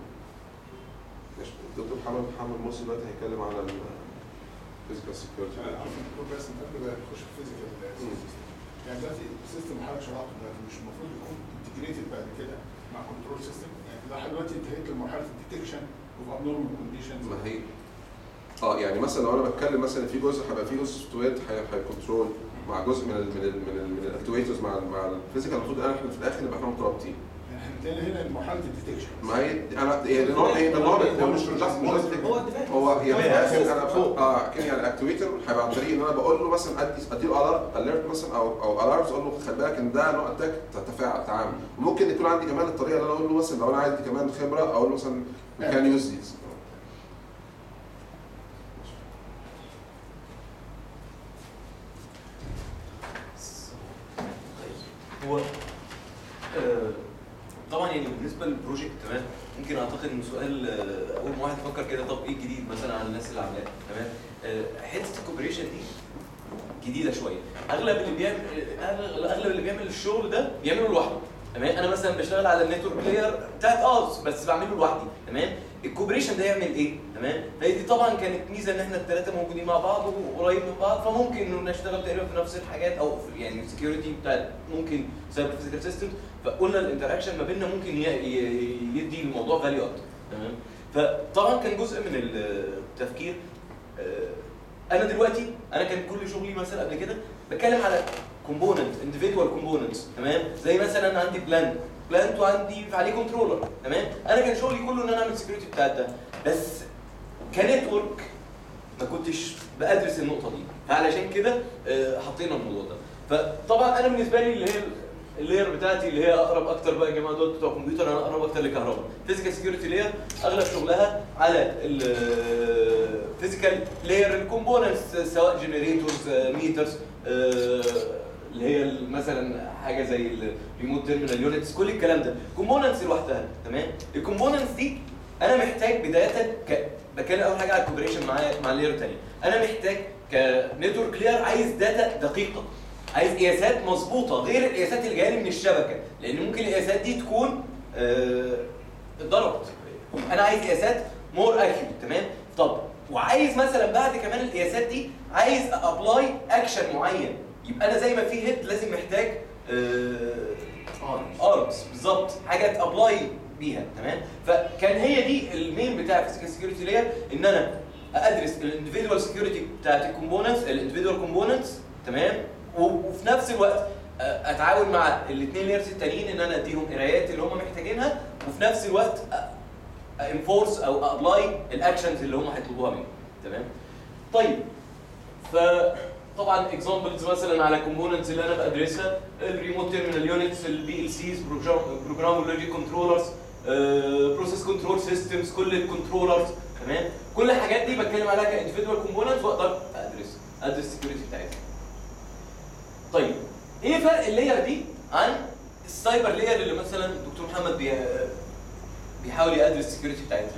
ماشي الدكتور محمد محمد مرسي دلوقتي هيتكلم على الفيزيكال سكيورتي دكتور باسم قبل ما نخش في الفيزيكال سيستم يعني دلوقتي السيستم حضرتك شرحته دلوقتي مش المفروض يكون انتجريتد بعد كده مع كنترول سيستم يعني لحد دلوقتي انتهيت لمرحله الديتكشن اوف ابنورمال كونديشنز ما هي اه يعني مثلا لو انا بتكلم مثلا في جزء هيبقى في جزء سوفت وير هيكنترول مع جزء من ال من ال من ال من الاكتويترز مع ال مع الفيزيكال المفروض انا احنا في الاخر نبقى احنا مترابطين يعني احنا انتهينا هنا لمرحله الديتكشن ما هي انا هي ده نوع هي ده نوع هو مش مش جاست مش جاست هو الديفايس هو هي في الاخر انا فوق. اه كان يعني الاكتويتر هيبقى عن طريق ان انا بقول له مثلا ادي ادي له الارت اليرت مثلا او او الارمز اقول له خلي بالك ان ده نوع اتاك تتفاعل تعامل وممكن يكون عندي كمان الطريقه اللي انا اقول له مثلا لو انا عايز كمان خبره اقول له مثلا we can use these هو بالنسبه للبروجكت تمام ممكن اعتقد ان سؤال آه، اول ما واحد يفكر كده طب ايه الجديد مثلا على الناس اللي عاملاه تمام آه، حته الكوبريشن دي جديده شويه اغلب اللي بيعمل اغلب أغلب اللي بيعمل الشغل ده بيعمله لوحده تمام انا مثلا بشتغل على النتورك بلاير بتاعت اه بس بعمله لوحدي تمام الكوبريشن ده يعمل ايه تمام فهي دي طبعا كانت ميزه ان احنا الثلاثه موجودين مع بعض وقريب من بعض فممكن انه نشتغل تقريبا في نفس الحاجات او في يعني السكيورتي بتاعت ممكن سايبر فيزيكال سيستم فقلنا الانتراكشن ما بيننا ممكن ي- ي- يدي الموضوع فاليو اكتر تمام فطبعا كان جزء من التفكير آه، انا دلوقتي انا كان كل شغلي مثلا قبل كده بتكلم على كومبوننت individual كومبوننتس تمام زي مثلا انا عندي بلان بلانت وعندي عليه كنترولر تمام انا كان شغلي كله ان انا اعمل سكيورتي بتاعت ده بس كنتورك ما كنتش بدرس النقطه دي فعلشان كده آه، حطينا الموضوع ده فطبعا انا بالنسبه لي اللي هي اللاير بتاعتي اللي هي اقرب اكتر بقى يا جماعه دول بتوع كمبيوتر انا اقرب اكتر لكهرباء فيزيكال سكيورتي لاير اغلب شغلها على الفيزيكال لاير الكومبوننتس سواء جنريتورز ميترز اللي هي مثلا حاجه زي الريموت تيرمينال يونتس كل الكلام ده كومبوننتس لوحدها تمام الكومبوننتس دي انا محتاج بدايه ك... بتكلم اول حاجه على الكوبريشن مع مع اللاير الثانيه انا محتاج كنتورك لاير عايز داتا دقيقه عايز قياسات مظبوطه غير القياسات اللي جايه لي من الشبكه لان ممكن القياسات دي تكون آه، اتضربت انا عايز قياسات مور اكيوريت تمام طب وعايز مثلا بعد كمان القياسات دي عايز ابلاي اكشن معين يبقى انا زي ما في هيد لازم محتاج ارمز بالظبط حاجه تابلاي بيها تمام فكان هي دي المين بتاع فيزيكال سكيورتي لاير ان انا ادرس الانديفيدوال سكيورتي بتاعت الكومبوننتس الانديفيدوال كومبوننتس تمام و- وفي نفس الوقت آه، اتعاون مع الاثنين لايرز التانيين ان انا اديهم قرايات اللي هم محتاجينها وفي نفس الوقت انفورس او ابلاي الاكشنز اللي هم هيطلبوها مني تمام طيب فطبعا اكزامبلز مثلا على كومبوننتس اللي انا بدرسها الريموت تيرمينال يونتس البي ال سيز بروجرام لوجيك كنترولرز بروسيس كنترول سيستمز كل الكنترولرز تمام كل الحاجات دي بتكلم عليها كانديفيدوال كومبوننتس واقدر ادرس ادرس السكيورتي بتاعتها طيب ايه فرق اللاير دي عن السايبر لاير اللي مثلا الدكتور محمد بي... بيحاول يدرس السكيورتي بتاعتها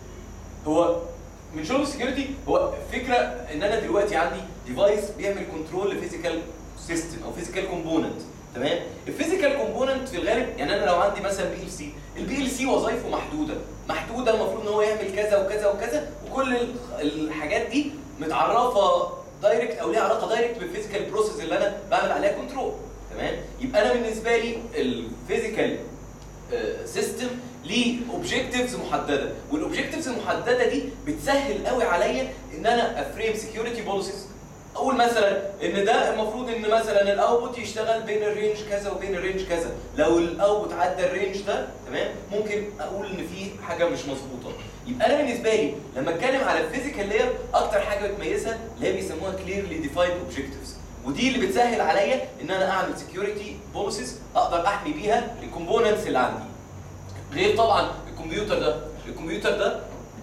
هو من شغل السكيورتي هو فكره ان انا دلوقتي عندي ديفايس بيعمل كنترول لفيزيكال سيستم او فيزيكال كومبوننت تمام الفيزيكال كومبوننت في الغالب يعني انا لو عندي مثلا بي ال سي البي ال سي وظايفه محدوده محدوده المفروض ان هو يعمل كذا وكذا وكذا وكل ال- الحاجات دي متعرفه دايركت او ليها علاقه دايركت بالفيزيكال بروسيس اللي انا بعمل عليها كنترول تمام يبقى انا بالنسبه لي الفيزيكال سيستم ليه اوبجكتيفز محدده والاوبجكتيفز المحدده دي بتسهل قوي عليا ان انا افريم سكيورتي بوليسيز اقول مثلا ان ده المفروض ان مثلا الاوتبوت يشتغل بين الرينج كذا وبين الرينج كذا لو الاوتبوت عدى الرينج ده تمام ممكن اقول ان في حاجه مش مظبوطه يبقى انا بالنسبه لي لما اتكلم على الفيزيكال لاير اكتر حاجه بتميزها اللي هي بيسموها كليرلي ديفايند اوبجكتيفز ودي اللي بتسهل عليا ان انا اعمل سكيورتي بوليسيز اقدر احمي بيها الكومبوننتس اللي عندي غير طبعا الكمبيوتر ده الكمبيوتر ده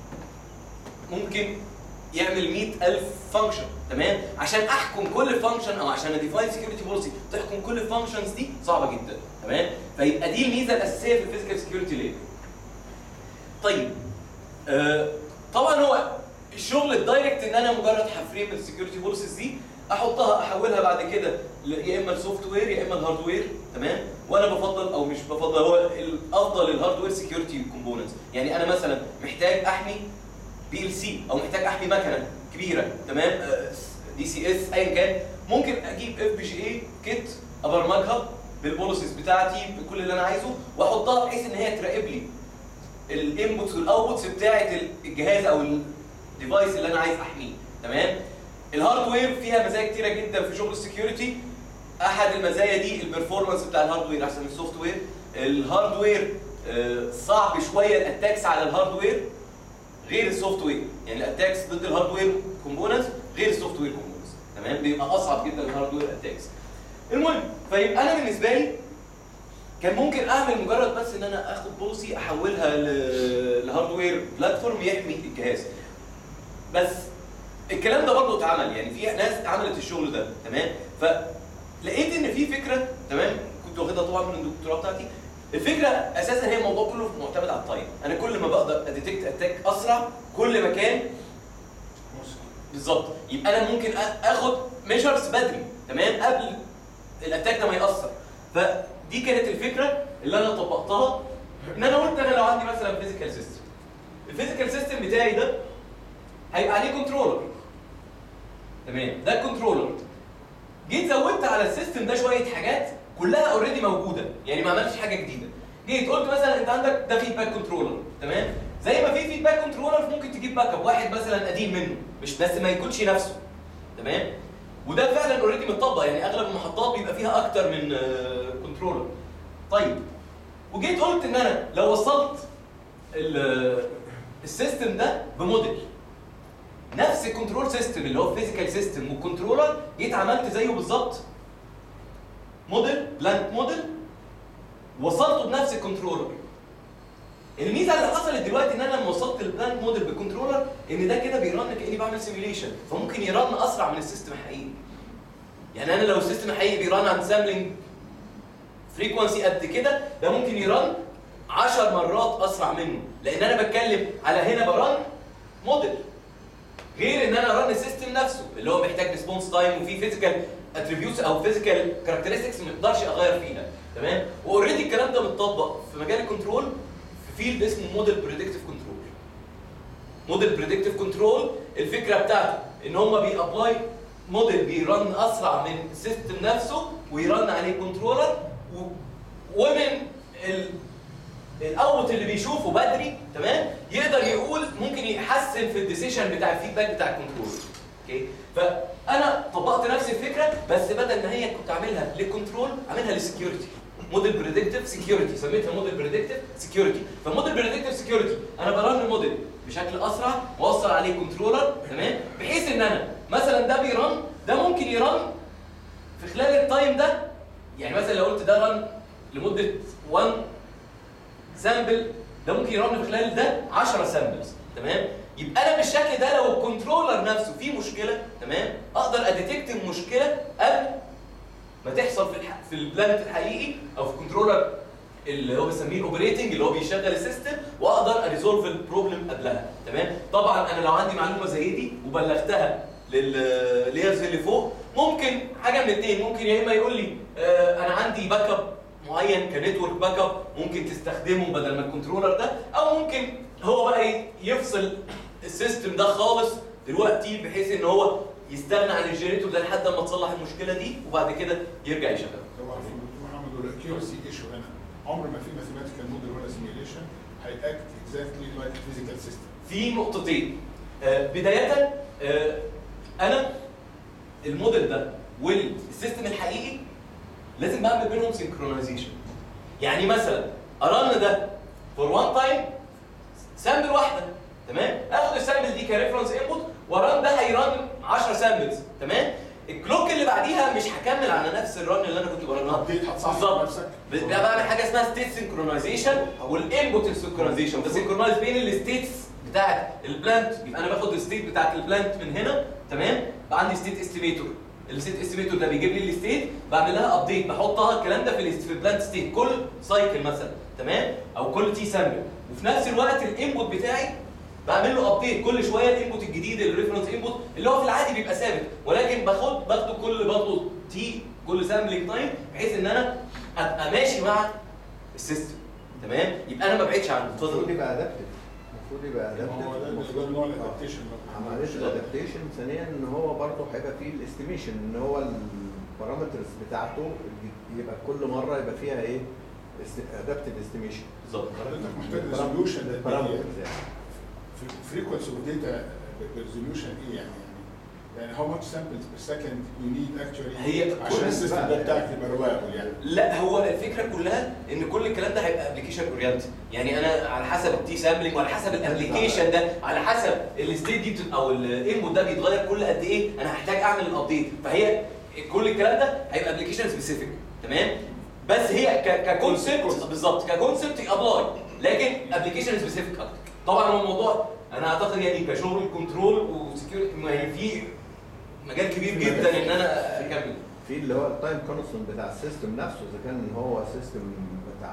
ممكن يعمل 100000 فانكشن تمام عشان احكم كل فانكشن او عشان اديفاين سكيورتي بوليسي تحكم كل الفانكشنز دي صعبه جدا تمام فيبقى دي الميزه الاساسيه في الفيزيكال سكيورتي ليه طيب آه طبعا هو الشغل الدايركت ان انا مجرد هفريم السكيورتي بوليسيز دي احطها احولها بعد كده ل- يا اما السوفت وير يا اما الهاردوير تمام وانا بفضل او مش بفضل هو الافضل الهاردوير سكيورتي كومبوننتس يعني انا مثلا محتاج احمي بي ال سي او محتاج احمي مكنه كبيره تمام دي سي اس ايا كان ممكن اجيب اف بي جي اي كيت ابرمجها بالبوليسيز بتاعتي بكل اللي انا عايزه واحطها بحيث ان هي تراقب لي الانبوتس والاوتبوتس بتاعه الجهاز او الديفايس اللي انا عايز احميه تمام الهاردوير فيها مزايا كتيره جدا في شغل السكيورتي احد المزايا دي البرفورمانس بتاع الهاردوير احسن من السوفت وير الهاردوير آه، صعب شويه الاتاكس على الهاردوير غير السوفت وير يعني الاتاكس ضد الهاردوير كومبوننتس غير السوفت وير كومبوننتس تمام بيبقى اصعب جدا الهاردوير اتاكس المهم فيبقى انا بالنسبه لي كان ممكن اعمل مجرد بس ان انا اخد بوليسي احولها ل- لهاردوير بلاتفورم يحمي الجهاز بس الكلام ده برضه اتعمل يعني في ناس عملت الشغل ده تمام فلقيت ان في فكره تمام كنت واخدها طبعا من الدكتوراه بتاعتي الفكره اساسا هي الموضوع كله معتمد على التايم انا كل ما بقدر اديتكت اتاك اسرع كل ما كان بالظبط يبقى انا ممكن آ- اخد ميجرز بدري تمام قبل الاتاك ده ما ياثر فدي كانت الفكره اللي انا طبقتها ان انا قلت انا لو عندي مثلا فيزيكال سيستم الفيزيكال سيستم بتاعي ده هيبقى عليه كنترولر تمام ده الكنترولر جيت زودت على السيستم ده شويه حاجات كلها اوريدي موجوده يعني ما عملتش حاجه جديده جيت قلت مثلا انت عندك ده فيدباك كنترولر تمام زي ما في فيدباك كنترولر ممكن تجيب باك اب واحد مثلا قديم منه مش بس ما يكونش نفسه تمام وده فعلا اوريدي متطبق يعني اغلب المحطات بيبقى فيها اكتر من كنترولر طيب وجيت قلت ان انا لو وصلت ال- السيستم ده بموديل نفس الكنترول سيستم اللي هو فيزيكال سيستم والكنترولر جيت عملت زيه بالظبط موديل بلانك موديل وصلته بنفس الكنترولر الميزه اللي حصلت دلوقتي ان انا لما وصلت البلانك موديل بالكنترولر ان ده كده بيرن كاني بعمل سيميوليشن فممكن يرن اسرع من السيستم الحقيقي يعني انا لو السيستم الحقيقي بيرن عن سامبلنج فريكونسي قد كده ده ممكن يرن 10 مرات اسرع منه لان انا بتكلم على هنا برن موديل غير ان انا ارن السيستم نفسه اللي هو محتاج ريسبونس تايم وفي فيزيكال اتريبيوتس او فيزيكال كاركترستكس ما اقدرش اغير فيها تمام واوريدي الكلام ده متطبق في مجال الكنترول في فيلد اسمه موديل بريدكتيف كنترول موديل بريدكتيف كنترول الفكره بتاعته ان هم بيابلاي موديل بيرن اسرع من السيستم نفسه ويرن عليه كنترولر و... ومن ال... الاوت اللي بيشوفه بدري تمام يقدر يقول ممكن يحسن في الديسيشن بتاع الفيدباك بتاع الكنترول اوكي فانا طبقت نفس الفكره بس بدل ما هي كنت اعملها للكنترول اعملها للسكيورتي موديل بريدكتيف سكيورتي سميتها موديل بريدكتيف سكيورتي فموديل بريدكتيف سكيورتي انا برن الموديل بشكل اسرع واوصل عليه كنترولر تمام بحيث ان انا مثلا ده بيرن ده ممكن يرن في خلال التايم ده يعني مثلا لو قلت ده رن لمده 1 سامبل ده ممكن يرن في خلال ده 10 سامبلز تمام يبقى انا بالشكل ده لو الكنترولر نفسه فيه مشكله تمام اقدر اديتكت المشكله قبل ما تحصل في الح... في البلانت الحقيقي او في الكنترولر اللي هو بنسميه الاوبريتنج اللي هو بيشغل السيستم واقدر اريزولف البروبلم قبلها تمام طبعا انا لو عندي معلومه زي دي وبلغتها للليرز اللي فوق ممكن حاجه من الاثنين ممكن يا اما يقول لي آه انا عندي باك اب معين كنتورك باك اب ممكن تستخدمه بدل ما الكنترولر ده او ممكن هو بقى يفصل السيستم ده خالص دلوقتي بحيث ان هو يستغنى عن الجنريتور ده لحد ما تصلح المشكله دي وبعد كده يرجع يشغل لو عارف الدكتور محمد ولا الاكيورسي ايشو هنا عمر ما في ماثيماتيكال موديل ولا سيميوليشن هيأكت اكزاكتلي لايك فيزيكال سيستم في نقطتين آه، بدايه آه، انا الموديل ده والسيستم الحقيقي لازم بعمل بينهم سينكرونايزيشن يعني مثلا ارن ده فور وان تايم سامبل واحده تمام اخد السامبل دي كريفرنس انبوت وارن ده هيرن 10 سامبلز تمام الكلوك اللي بعديها مش هكمل على نفس الرن اللي انا كنت برنها ابديت هتصحح بالظبط نفسك ب- ده بعمل حاجه اسمها ستيت سينكرونايزيشن والانبوت سينكرونايزيشن ده سينكرونايز بين الستيتس بتاعت البلانت يبقى انا باخد الستيت بتاعت البلانت من هنا تمام بقى عندي ستيت استيميتور الستيت استيميتور ده بيجيب لي الستيت بعمل لها ابديت بحطها الكلام ده في ال- في البلانت ستيت كل سايكل مثلا تمام او كل تي سامبل وفي نفس الوقت الانبوت بتاعي بعمل له ابديت كل شويه الانبوت الجديد الريفرنس انبوت اللي هو في العادي بيبقى ثابت ولكن باخد باخده كل برضه تي كل سامبلينج تايم بحيث ان انا ابقى ماشي مع السيستم تمام يبقى انا ما بعدش عنه المفروض اتفضل يبقى ادابتيف المفروض يبقى هو ده ادابتيف ده المفروض نوع الادابتيشن عمليه الادابتيشن ثانيا ان هو برضه هيبقى فيه الاستيميشن ان هو البارامترز بتاعته يبقى كل مره يبقى فيها ايه ادابتيف استيميشن بالظبط حضرتك محتاج ريزوليوشن البارامترز يعني فريكونسي اوف داتا ريزوليوشن ايه يعني يعني هاو ماتش سامبلز بير سكند يو نيد اكشولي هي عشان كل السيستم بقى ده بتاعك يبقى ريلايبل يعني لا هو الفكره كلها ان كل الكلام ده هيبقى ابلكيشن اورينتد يعني انا على حسب التي سامبلنج وعلى حسب الابلكيشن ده على حسب الستيت دي بت- او الانبوت ده بيتغير كل قد ايه انا هحتاج اعمل الابديت فهي كل الكلام ده هيبقى ابلكيشن سبيسيفيك تمام بس هي ك- ككونسبت بالظبط ككونسبت ابلاي لكن ابلكيشن سبيسيفيك اكتر طبعا هو الموضوع انا اعتقد يعني كشغل كنترول وسكيورتي يعني في مجال كبير جدا ان انا اكمل في اللي هو التايم كونستنت بتاع السيستم نفسه اذا كان هو سيستم بتاع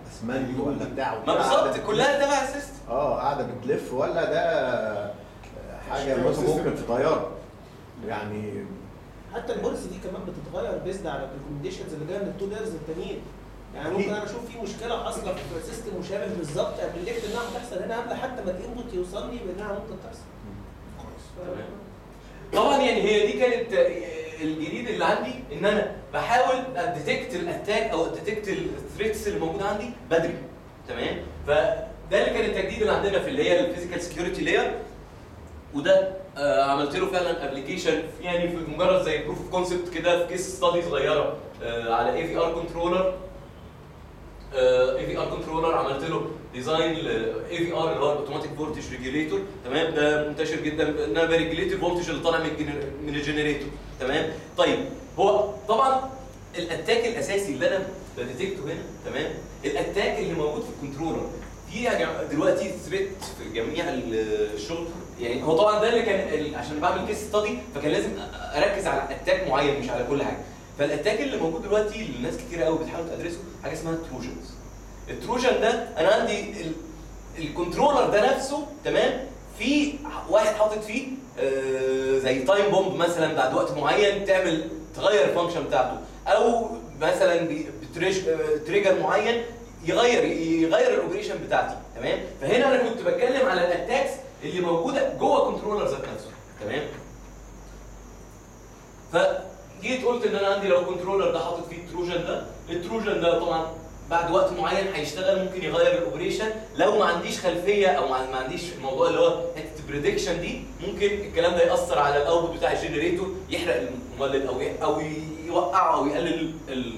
اسمنت ولا بتاع ما وبتاع بالظبط قاعدة كلها تبع السيستم اه قاعده بتلف ولا ده حاجه مش مثلا ممكن في طياره يعني حتى البوليسي دي كمان بتتغير بيزد على الريكومنديشنز اللي جايه من التو لايرز التانيين يعني ممكن انا اشوف في مشكله حاصله في سيستم مشابه بالظبط ابريدكت انها هتحصل هنا قبل حتى ما الانبوت يوصل لي بانها ممكن تحصل كويس طبعا يعني هي دي كانت آه، الجديد اللي عندي ان انا بحاول اديتكت الاتاك او اديتكت الثريتس اللي موجوده عندي بدري تمام فده اللي كان التجديد اللي عندنا في اللي هي الفيزيكال سكيورتي لاير وده آه عملت له فعلا ابلكيشن يعني في مجرد زي بروف اوف كونسبت كده في كيس ستادي صغيره آه على اي في ار كنترولر اي في ار كنترولر عملت له ديزاين اي في ار اللي هو الاوتوماتيك فولتج ريجوليتور تمام ده منتشر جدا ان انا بريجوليت الفولتج اللي طالع من الجنر- من الجنريتور تمام طيب هو طبعا الاتاك الاساسي اللي انا بديتكته هنا تمام الاتاك اللي موجود في الكنترولر في يا جماعة دلوقتي ثريت في جميع الشغل يعني هو طبعا ده اللي كان ال- عشان بعمل كيس ستادي فكان لازم أ- اركز على اتاك معين مش على كل حاجه فالاتاك اللي موجود دلوقتي اللي ناس كتير قوي بتحاول تدرسه حاجه اسمها تروجنز التروجن ده انا عندي ال- الكنترولر ده نفسه تمام في واحد حاطط فيه آه، زي تايم بومب مثلا بعد وقت معين تعمل تغير الفانكشن بتاعته او مثلا بي- بتريش- آه، تريجر معين يغير يغير الاوبريشن بتاعتي تمام فهنا انا كنت بتكلم على الاتاكس اللي موجوده جوه كنترولر ذات نفسه تمام فجيت قلت ان انا عندي لو كنترولر ده حاطط فيه التروجن ده التروجن ده طبعا بعد وقت معين هيشتغل ممكن يغير الاوبريشن لو ما عنديش خلفيه او ما ما عنديش الموضوع اللي هو حته بريدكشن دي ممكن الكلام ده ياثر على الاوتبوت بتاع الجنريتور يحرق المولد او ي- او يوقعه او يقلل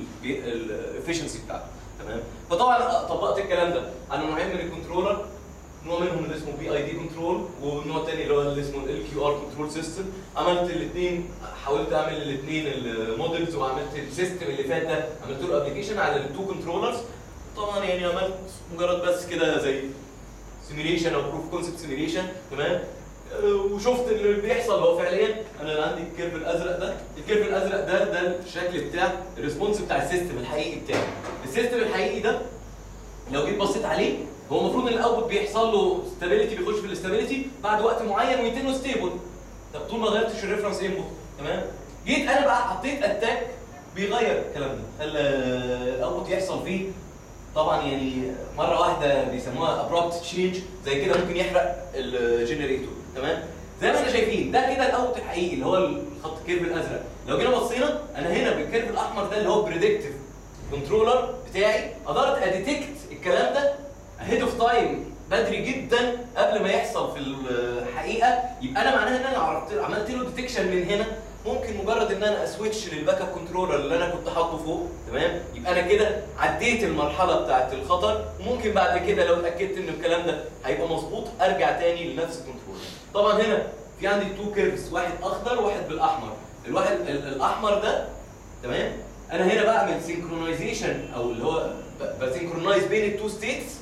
الافشنسي بتاعته تمام فطبعا طبقت الكلام ده على نوعين من الكنترولر نوع منهم اللي اسمه بي اي دي كنترول والنوع الثاني اللي هو اللي اسمه ال كيو ار كنترول سيستم عملت الاثنين حاولت اعمل الاثنين المودلز وعملت السيستم اللي فات ده عملت له ابلكيشن على التو كنترولرز طبعا يعني عملت مجرد بس كده زي سيميليشن او بروف كونسبت سيميليشن تمام أه، وشفت اللي بيحصل هو فعليا انا عندي الكيرف الازرق ده الكيرف الازرق ده ده الشكل بتاع الريسبونس بتاع السيستم الحقيقي بتاعي السيستم الحقيقي ده لو جيت بصيت عليه هو المفروض ان الاوتبوت بيحصل له ستابيليتي بيخش في الاستابيليتي بعد وقت معين ويتنه ستيبل طب طول ما غيرتش الريفرنس انبوت تمام جيت انا بقى حطيت اتاك بيغير الكلام ده خلى الاوتبوت يحصل فيه طبعا يعني مره واحده بيسموها ابرابت تشينج زي كده ممكن يحرق الجنريتور تمام زي ما احنا شايفين ده كده الاوت الحقيقي اللي هو الخط الكيرف الازرق لو جينا بصينا انا هنا بالكيرف الاحمر ده اللي هو بريدكتيف كنترولر بتاعي قدرت اديتكت الكلام ده اهيد اوف تايم بدري جدا قبل ما يحصل في الحقيقه يبقى انا معناها ان انا عرفت عملت له ديتكشن من هنا ممكن مجرد ان انا اسويتش للباك اب كنترولر اللي انا كنت حاطه فوق تمام يبقى انا كده عديت المرحله بتاعه الخطر وممكن بعد كده لو اتاكدت ان الكلام ده هيبقى مظبوط ارجع تاني لنفس الكنترولر طبعا هنا في عندي تو كيرفز واحد اخضر وواحد بالاحمر الواحد ال- الاحمر ده تمام انا هنا بعمل سينكرونايزيشن او اللي هو ب- بسينكرونايز بين التو ستيتس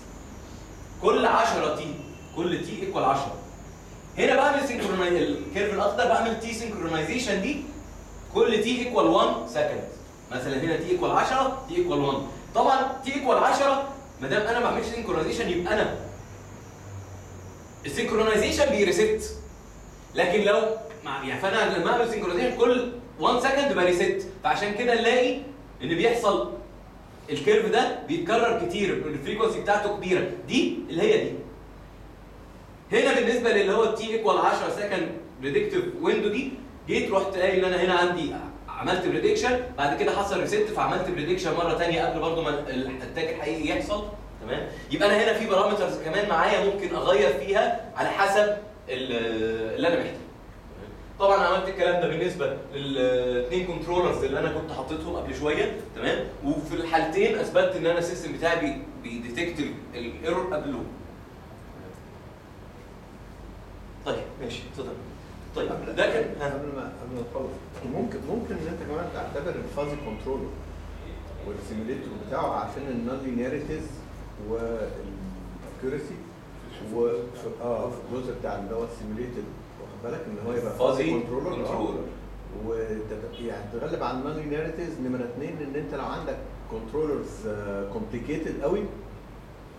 كل 10 تي كل تي ايكوال 10 هنا بعمل سينكرونايز الكيرف الاخضر بعمل تي سينكرونايزيشن دي كل تي ايكوال 1 سكند مثلا هنا تي ايكوال 10 تي ايكوال 1 طبعا تي ايكوال 10 ما دام انا ما بعملش سينكرونايزيشن يبقى انا السينكرونايزيشن بيريست لكن لو مع يعني فانا لما اعمل سينكرونايزيشن كل 1 سكند بريست فعشان كده نلاقي ان بيحصل الكيرف ده بيتكرر كتير الفريكونسي بتاعته كبيره دي اللي هي دي هنا بالنسبه للي هو التي ايكوال 10 سكند بريدكتيف ويندو دي جيت رحت قايل ان انا هنا عندي عملت بريدكشن بعد كده حصل ريست فعملت بريدكشن مره ثانيه قبل برضو ما الاتاك الحقيقي يحصل تمام يبقى انا هنا في بارامترز كمان معايا ممكن اغير فيها على حسب ال- اللي انا محتاجه طبعا عملت الكلام ده بالنسبه للاثنين كنترولرز اللي انا كنت حاططهم قبل شويه تمام وفي الحالتين اثبتت ان انا السيستم بتاعي بي- بيديتكت الايرور قبله طيب ماشي اتفضل طيب قبل ده كان ها. قبل ما قبل ما نخلص ممكن ممكن ان انت كمان تعتبر الفازي كنترولر والسيميليتور بتاعه عشان النون لينيريتيز والاكيورسي و في- اه في الجزء بتاع اللي هو السيميليتد واخد بالك ان هو يبقى فازي كنترولر كنترولر وتت... يعني تغلب على النون لينيريتيز نمره اثنين ان انت لو عندك كنترولرز كومبليكيتد قوي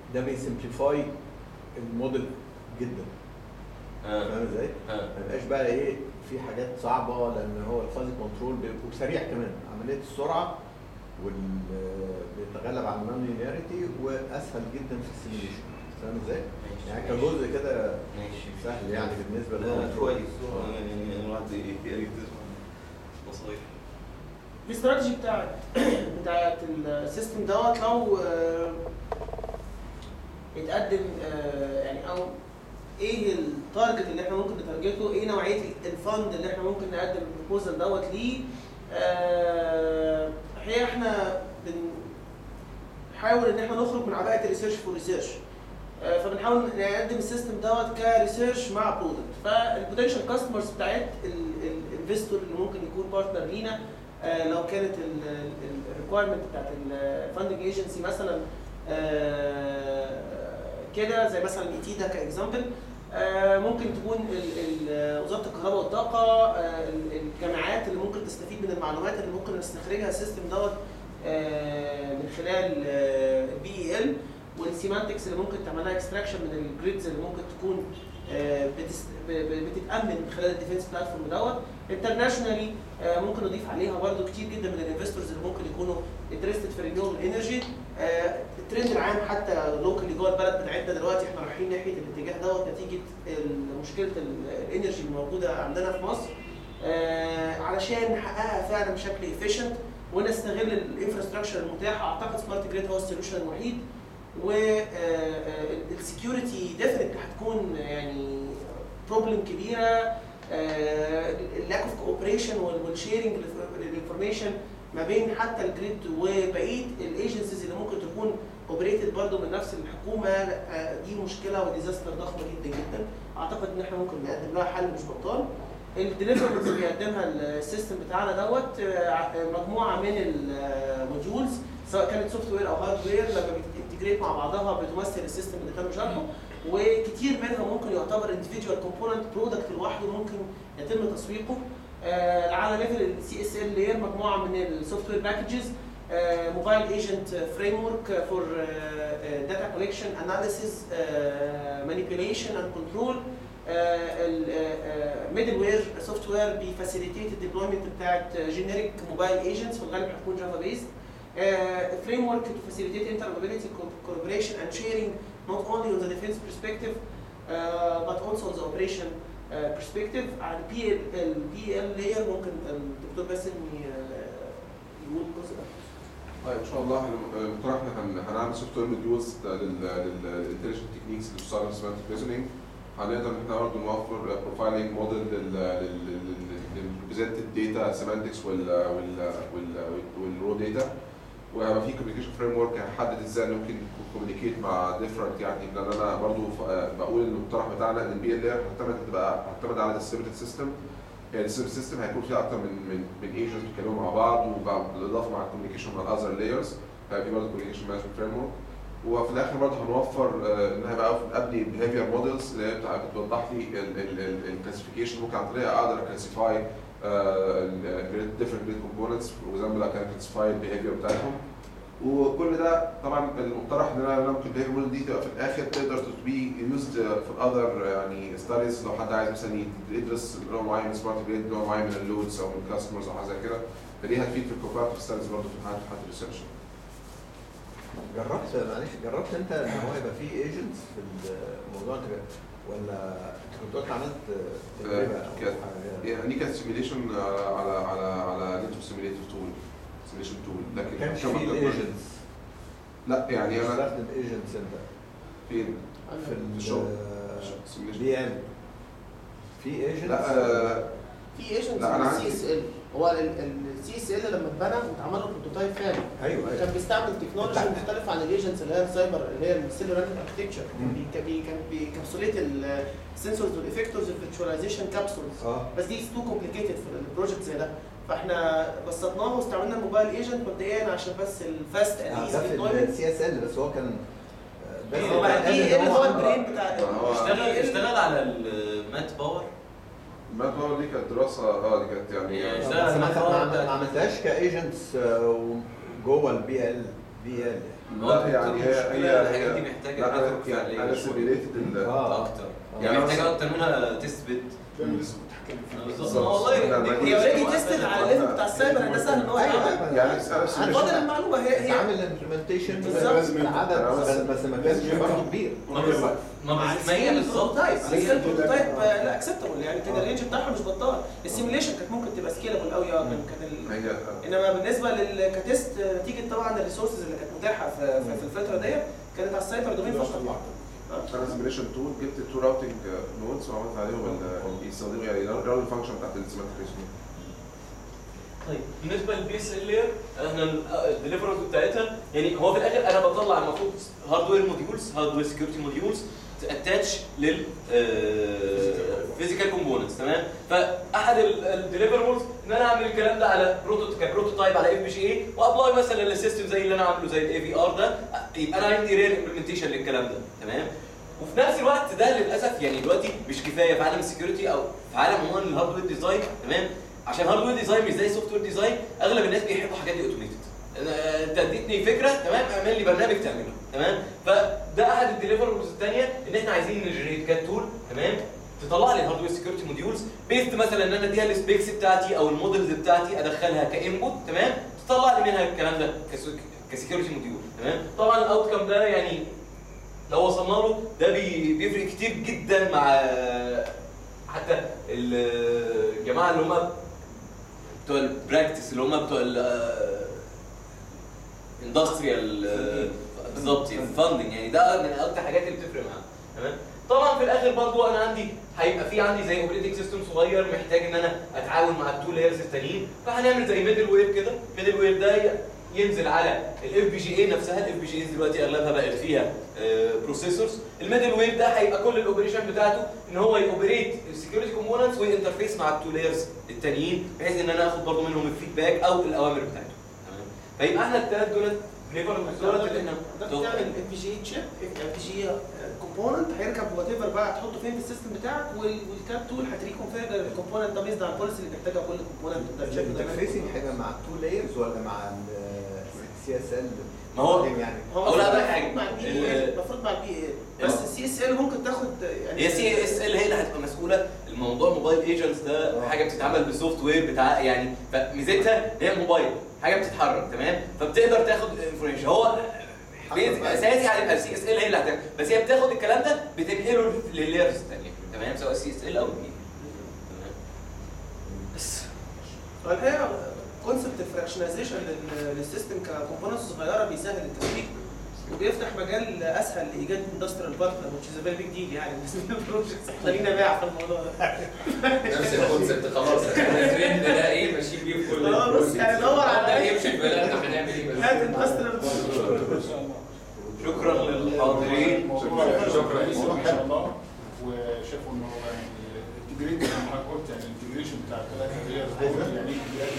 ده بيسمبليفاي الموديل جدا اه فاهم ازاي؟ اه ما يبقاش بقى ايه في حاجات صعبه لان هو الفازي كنترول بيبقى وسريع كمان عمليه السرعه وال بيتغلب على النون لينياريتي واسهل جدا في السيميليشن فاهم ازاي؟ يعني كجزء كده ماشي سهل يعني بالنسبه لا للكنترول. كويس يعني الواحد يقرا نصايح الاستراتيجي بتاعت بتاعت السيستم دوت لو آه، اتقدم آه، يعني او ايه التارجت اللي احنا ممكن نتارجته ايه نوعيه الفند اللي احنا ممكن نقدم البروبوزال دوت ليه آه، الحقيقه احنا بنحاول ان احنا نخرج من عباءه الريسيرش فور ريسيرش فبنحاول نقدم السيستم دوت كريسيرش مع برودكت فالبوتنشال كاستمرز بتاعت الانفستور اللي ممكن يكون بارتنر لينا آه، لو كانت الريكويرمنت بتاعت الفاندنج ايجنسي مثلا آه، كده زي مثلا ايتيدا كاكزامبل ممكن تكون ال- ال- وزاره الكهرباء والطاقه آه، ال- الجامعات اللي ممكن تستفيد من المعلومات اللي ممكن نستخرجها السيستم دوت آه، من خلال البي اي ال والسيمانتكس اللي ممكن تعملها اكستراكشن من الجريدز اللي ممكن تكون آه، بتس- ب- ب- بتتامن من خلال الديفنس بلاتفورم دوت انترناشونالي ممكن نضيف عليها برضو كتير جدا من الانفستورز اللي ممكن يكونوا انترستد في رينيوبل انرجي الترند العام حتى لوكالي جوه البلد بتاعتنا دلوقتي احنا رايحين ناحيه الاتجاه دوت نتيجه ال- مشكله ال- الانرجي الموجوده عندنا في مصر آه، علشان نحققها فعلا بشكل efficient ونستغل الانفراستراكشر المتاحه اعتقد سمارت جريد هو السوليوشن الوحيد والسكيورتي ديفنتلي هتكون يعني بروبلم كبيره اللاك اوف كوبريشن والشيرنج للانفورميشن ما بين حتى الجريد وبقيه الايجنسيز اللي ممكن تكون اوبريتد برضه من نفس الحكومه آه، دي مشكله وديزاستر ضخمه جدا جدا اعتقد ان احنا ممكن نقدم لها حل مش بطال الديليفربلز اللي بيقدمها السيستم بتاعنا دوت آه، مجموعه من الموديولز سواء كانت سوفت وير او هارد وير لما بتنتجريت مع بعضها بتمثل السيستم اللي تم شرحه وكتير منها ممكن يعتبر individual component برودكت لوحده ممكن يتم تسويقه آه، على ليفل السي اس ال لير مجموعه من السوفت وير باكجز موبايل ايجنت فريم ورك فور داتا كولكشن اناليسيز مانيبيوليشن اند كنترول الميدل وير سوفت وير بيفاسيليتيت الديبلويمنت بتاعت جينيريك موبايل ايجنتس في الغالب هتكون جافا بيست فريم ورك to facilitate interoperability co- collaboration and sharing not only on the defense perspective uh, but also on the operation uh, perspective على البي البي ال layer ممكن الدكتور باسم ي- يقول الجزء ده طيب ان شاء الله هن- مقترح ان هن- هنعمل سوفت وير موديولز للانتليجنت تكنيكس اللي بتستخدم في سيمانتك ريزونينج هنقدر ان احنا برضه نوفر بروفايلنج موديل للريبريزنتد داتا سيمانتكس وال والرو داتا وهيبقى في كوميونيكيشن فريم ورك هيحدد ازاي إن ممكن كوميونيكيت مع ديفرنت يعني لان انا برضه بقول ان المقترح بتاعنا ان البي ال اي هتعتمد تبقى هتعتمد على ديستريبيوتد سيستم يعني السيستم سيستم هيكون فيه اكتر من من من ايجنتس بيتكلموا مع بعض وبالاضافه مع الكوميونيكيشن مع الاذر لايرز هيبقى في برضه كوميونيكيشن مانجمنت فريم ورك وفي الاخر برضه هنوفر آه، ان هيبقى ابني بيهيفير موديلز اللي هي بتاع- بتوضح لي الكلاسيفيكيشن ممكن عن طريقها اقدر اكلاسيفاي different جريد كومبوننتس وزي كان كلاسيفاي البيهيفير بتاعتهم وكل ده طبعا المقترح ان انا ممكن البيهيفير موديل دي تبقى في الاخر تقدر تو بي يوزد في الاذر يعني ستاديز لو حد عايز مثلا يدرس نوع معين من سمارت جريد نوع معين من اللودز او من الكاستمرز او حاجه زي كده فدي هتفيد في الكومبارتيف ستاديز برضه في حاله حاله الريسيرش جربت معلش جربت انت ان هو يبقى فيه ايجنتس في الموضوع ده ولا انت كنت قلت عملت تجربه او كانت- حاجه يعني دي كانت سيميليشن على على على نتورك سيميليتور تول سيميليشن تول ما لكن كانش كما فيه تقدر- الايجنتس لا يعني انا استخدم ايجنتس انت فين؟ في الشغل. ال سيميليشن بي ام في ايجنتس لا آه، في ايجنت لا، أنا سي عندي- اس ال هو السي اس ال لما اتبنى واتعمل له بروتوتايب فعلي ايوه كان ايوه بيستعمل تكنولوجي بتاع- مختلفه عن الايجنتس اللي هي السايبر اللي هي السيلر اركتكتشر مم. كان بي كان بيكابسوليت السنسورز والافكتورز الفيرتشواليزيشن كابسولز اه بس دي تو كومبليكيتد في البروجكت زي ده فاحنا بسطناه واستعملنا الموبايل ايجنت مبدئيا عشان بس الفاست آه، ايز ده في ديبلويمنت السي اس ال بس هو كان آه، بس هو كان دي قال ال إن هو عنده- البرين بتاع هو- اشتغل اشتغل على المات باور ما هو دي كانت دراسه اه دي كانت يعني يعني بس اشتغل على ما المات ما- باور ما بتاعت- عملتهاش كايجنتس جوه البي ال بي ال لا يعني هي هي الحاجات دي هي محتاجه لا نتورك انا يعني انا فعليه سيميليتد ال اه اكتر آه. يعني يعني محتاجه اكتر منها تيست بيت ده اللي لسه كنت هتكلم فيه بالظبط. والله هي اوريدي تيستد على الليفل بتاع السايبر ده سهل ان هو يتعمل يعني انا فاضل المعلومه هي هي عامل امبلمنتيشن بالظبط. العدد أنا بس, بس- بس ما كانش برضه كبير ما بالظبط ما بس- ما هي بالظبط تايب هي- البروتوتايب لا اكسبتبل يعني كده الرينج بتاعها مش بطال السيميليشن كانت ممكن تبقى سكيلبل قوي اه كان كان ال- هي انما بالنسبه لل كتيست نتيجه طبعا الريسورسز اللي كانت متاحه في, في, في الفتره ديت كانت على السايبر دومين فقط انا سيميليشن تول جبت التو راوتنج نودز وعملت عليهم ال- يستخدموا يعني راوتنج فانكشن بتاعت السيمانتك ريسبون طيب بالنسبه للبي اس ال لاير احنا الديليفرنس بتاعتها يعني هو في الاخر انا بطلع المفروض هاردوير موديولز هاردوير سكيورتي موديولز اتاتش لل فيزيكال كومبوننتس تمام فاحد الديليفربلز ان انا اعمل الكلام ده على بروتو كبروتوتايب على اف بي جي اي وابلاي مثلا للسيستم زي اللي انا عامله زي الاي في ار ده يبقى انا عندي ريل امبلمنتيشن للكلام ده تمام وفي نفس الوقت ده للاسف يعني دلوقتي مش كفايه في عالم السكيورتي او في عالم عموما الهاردوير ديزاين تمام عشان هاردوير ديزاين مش زي سوفت وير ديزاين اغلب الناس بيحبوا حاجات دي اوتوميتد انت اديتني فكره تمام اعمل لي برنامج تعمله تمام فده احد الديليفربلز الثانيه ان احنا عايزين نجريت كات تول تمام تطلع لي الهاردوير سكيورتي موديولز بيست مثلا ان انا اديها السبيكس بتاعتي او المودلز بتاعتي ادخلها كانبوت تمام تطلع لي منها الكلام ده كسكيورتي موديول تمام طبعا الاوت كام ده يعني لو وصلنا له ده بي- بيفرق كتير جدا مع حتى الجماعه اللي هم بتوع البراكتس اللي هم بتوع الاندستريال بالظبط الفاندنج يعني ده من اكتر الحاجات اللي بتفرق معاهم تمام طبعا في الاخر برضو انا عندي هيبقى في عندي زي اوبريتنج سيستم صغير محتاج ان انا اتعاون مع التو لايرز التانيين فهنعمل زي ميدل وير كده ميدل وير ده ي- ينزل على الاف بي جي اي نفسها الاف بي جي اي دلوقتي اغلبها بقت فيها بروسيسورز الميدل وير ده هيبقى كل الاوبريشن بتاعته ان هو يوبريت السكيورتي كومبوننتس وينترفيس مع التو لايرز التانيين بحيث ان انا اخد برضو منهم الفيدباك او الاوامر بتاعتهم تمام فيبقى احنا الثلاث دول ليفر دولت اللي احنا تعمل اف بي جي تشيب اف بي جي كومبوننت هيركب وات ايفر بقى هتحطه فين في السيستم بتاعك وال- والكاب تول هتريكونفيجر الكومبوننت ده بيزد على البوليسي اللي بيحتاجها كل كومبوننت ده الشكل ده الانترفيسنج هيبقى مع التو لايرز ولا مع السي اس ال ما هو- يعني هو أو لا المفروض بقى حاجة. مع البي ال- اي المفروض مع البي اي بس آه. السي اس ال ممكن تاخد يعني هي سي اس ال هي اللي هتبقى مسؤوله الموضوع موبايل ايجنتس ده آه. حاجه بتتعمل بالسوفت وير بتاع يعني فميزتها هي موبايل حاجه بتتحرك تمام فبتقدر تاخد انفورميشن هو بيز- اساسي هتبقى السي اس ال هي اللي هتعمل بس هي بتاخد الكلام ده بتنقله لللايرز الثانيه تمام سواء السي اس ال او البي تمام بس الحقيقه كونسبت الفراكشنايزيشن للسيستم ككومبوننتس صغيره بيسهل التسويق وبيفتح مجال اسهل لايجاد اندستريال بارتنر which is a very big deal يعني بالنسبه للبروجكتس احنا لينا باع في الموضوع ده نفس الكونسيبت خلاص احنا الترند ده ايه ماشيين بيه في كل اه بص يعني دور ده على يمشي في بلدنا هنعمل ايه بس هات اندستريال ان شاء الله شكرا للحاضرين موضوع شكرا. شكرا ان شاء الله وشافوا ان هو يعني الانتجريت زي ما حضرتك قلت يعني الانتجريشن بتاع الثلاثه layers دول يعني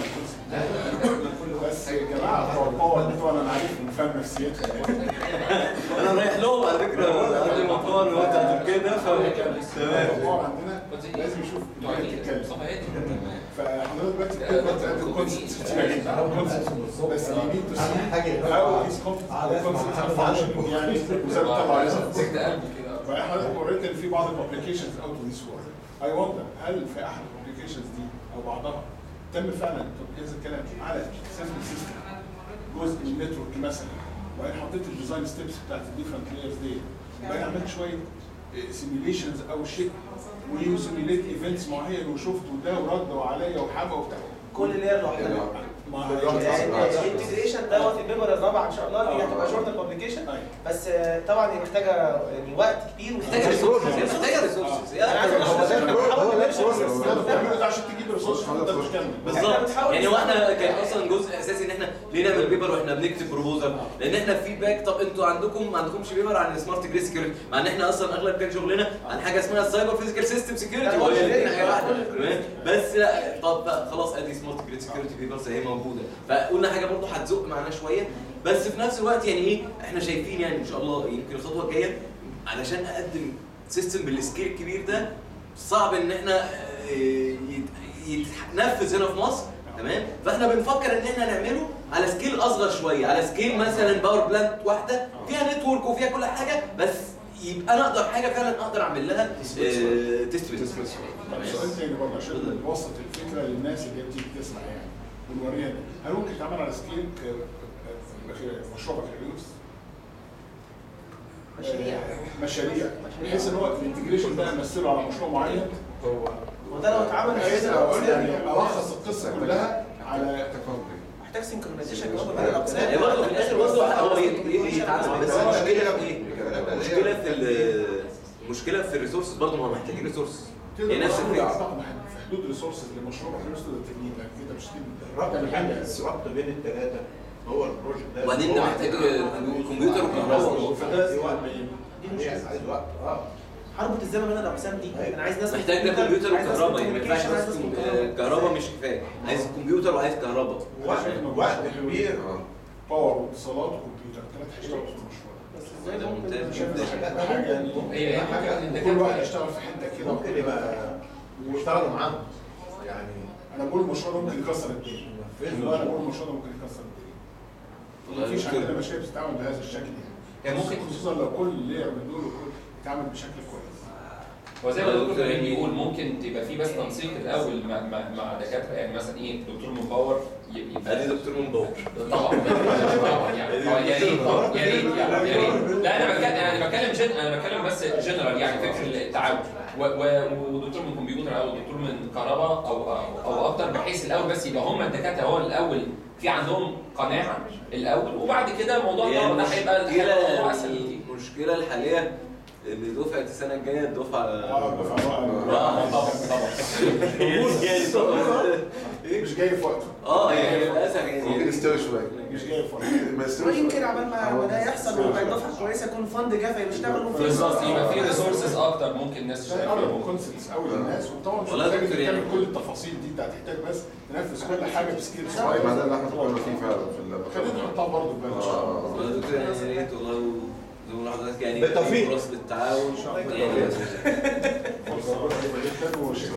كل بس يا جماعه بتوع الباور بتوعنا انا عارف انه فاهم نفسيتهم يعني انا رايح لهم على فكره عندي مطار وانت هتركي ده تمام الباور عندنا لازم يشوف الناس تتكلم صحيح فحضرتك دلوقتي بتبقى تعمل الكونسبت بس يمين تو أهم حاجة سي هاو از كونسبت فانكشن يعني وزي ما طبعا مسكت قلبي كده فحضرتك اوريدي ان في بعض الابلكيشنز اوت اوف ذيس وورد اي وندر هل في احد الابلكيشنز دي او بعضها تم فعلا تطبيق هذا الكلام على سامبل سيستم جزء من النتورك مثلا وبعدين حطيت الديزاين ستيبس بتاعت الديفرنت لايرز دي وبعدين عملت شويه سيميليشنز او شيء ويسيميليت ايفنتس معين وشفت وده ورد وعليا وحبه وبتاع كل لير لوحدها ما الانتجريشن دوت البيبر الرابعه ان شاء الله دي هتبقى شورت الببليكيشن أيوة. بس آه، طبعا هي محتاجه يعني وقت كبير محتاجه ومحتاجه ريسورسز محتاجه ريسورسز انا عايز هو ده البرو- هو ده البروسيس. بتعمله ده عشان تجيب ريسورس تقدر تكمل بالظبط بنحاول يعني هو احنا نستخدم- كان اصلا جزء اساسي ان احنا ليه نعمل بيبر واحنا بنكتب بروبوزل لان احنا فيدباك طب انتوا عندكم ما عندكمش بيبر عن السمارت جريد سكيورتي مع ان احنا اصلا اغلب كان شغلنا عن حاجه اسمها السايبر فيزيكال سيستم سكيورتي هو وهي الاثنين جريد. حاجه واحده تمام بس لا طب بقى خلاص ادي سمارت جريد سكيورتي بيبرز اهي موجوده فقلنا حاجه برضه هتزق معانا شويه بس في نفس الوقت يعني ايه احنا شايفين يعني ان شاء الله يمكن الخطوه الجايه علشان اقدم سيستم بالسكيل الكبير ده صعب ان احنا آه، يت- يتنفذ هنا في مصر تمام فاحنا بنفكر ان احنا نعمله على سكيل اصغر شويه على سكيل مثلا باور بلانت واحده فيها نتورك وفيها كل حاجه بس يبقى انا اقدر حاجه فعلا اقدر اعمل لها تيست بيس طب سؤال تاني برضه عشان نوسط الفكره للناس اللي هي بتيجي تسمع يعني ونوريها هل ممكن تعمل على سكيل ك- مشروع بكالوريوس؟ مشاريع. آه، مشاريع بحيث ان هو الانتجريشن ده يمثله على مشروع معين هو وده لو اتعمل بحيث كده أقول يعني الخص القصه كلها على محتاج سنكرونايزيشن جوه بين الاقسام هي برضه في الاخر برضه هو ي- ي- يتعلم بس المشكله في ايه؟ المشكله في ال- المشكله في الريسورسز برضه ما هو محتاجين ريسورسز هي نفس تقدر الفكره اعتقد في حدود ريسورسز لمشروع بكالوريوس تقدر تبنيه لكن كده مش الربط تعمل بين حاجه الربط بين الثلاثه هو البروجكت ده وبعدين انت هو محتاج عايز- كمبيوتر وكهرباء فده وقت دي عايز مشكلة. وقت اه هربط ازاي ما بين الاقسام دي انا عايز ناس محتاج ده كمبيوتر عايز ناس وكهرباء يعني ما ينفعش communication، عايز بس ناس كهرباء. كهرباء مش كفايه عايز كمبيوتر وعايز كهرباء وقت وقت كبير باور واتصالات وكمبيوتر ثلاث هيشتغلوا في المشروع بس ازاي ده ده ممكن ممتاز. أنا شايف دي حاجه حاجه يعني هي هي حاجه ان كل واحد الدكاتره يشتغل في حته كده ممكن يبقى يشتغلوا معاهم يعني انا بقول المشروع ده ممكن يكسر الدنيا والله انا ينفذوا بقول المشروع ده ممكن يكسر الدنيا والله مفيش دكتور. عندنا مشاريع بتتعمل بهذا الشكل يعني هي ممكن خصوصا لو كل لير من دول وكل يتعمل بشكل كويس هو زي ما الدكتور كريم بيقول ممكن تبقى في بس تنسيق الاول مع مع, مع دكاتره يعني مثلا ايه دكتور مباور ي- يبقى ادي دكتور من باور طبعا طبعا يعني هو يا ريت يا ريت يعني يا ريت لا انا بتكلم انا بتكلم جن انا بتكلم بس جنرال يعني فكر التعاون و- و- ودكتور من كمبيوتر او دكتور من كهرباء او او, أو اكتر بحيث الاول بس يبقى هم الدكاتره هو الاول في عندهم قناعه الاول وبعد كده الموضوع هي ده ده هيبقى المشكله الموضوع اسهل كتير. المشكله الحاليه ان دفعه السنه الجايه الدفعه اه دفعه طبعا طبعا يعني مش جاي في وقته اه يعني للاسف يعني ممكن يستوي شويه مش جاي في وقته ما يستويش ويمكن عبال ما ما ده يحصل ويبقى الدفعه كويسه يكون فند جاف يشتغلوا فيه بالظبط يبقى في ريسورسز اكتر ممكن الناس عشان تشتغل يقرب فيها. الكونسبتس قوي للناس وطبعا مش والله محتاج دكتور إنك تعمل يعني- كل التفاصيل دي انت هتحتاج بس تنفذ كل حاجه بسكيل ما صغير ده اللي احنا فكرنا فيه فعلا في اللاب خلينا نحطها برضه في بالنا ان شاء الله والله دكتور يعني يا ريت والله زي ما حضرتك يعني بالتوفيق. فرص للتعاون يعني فرصه كويسه جدا وشكرا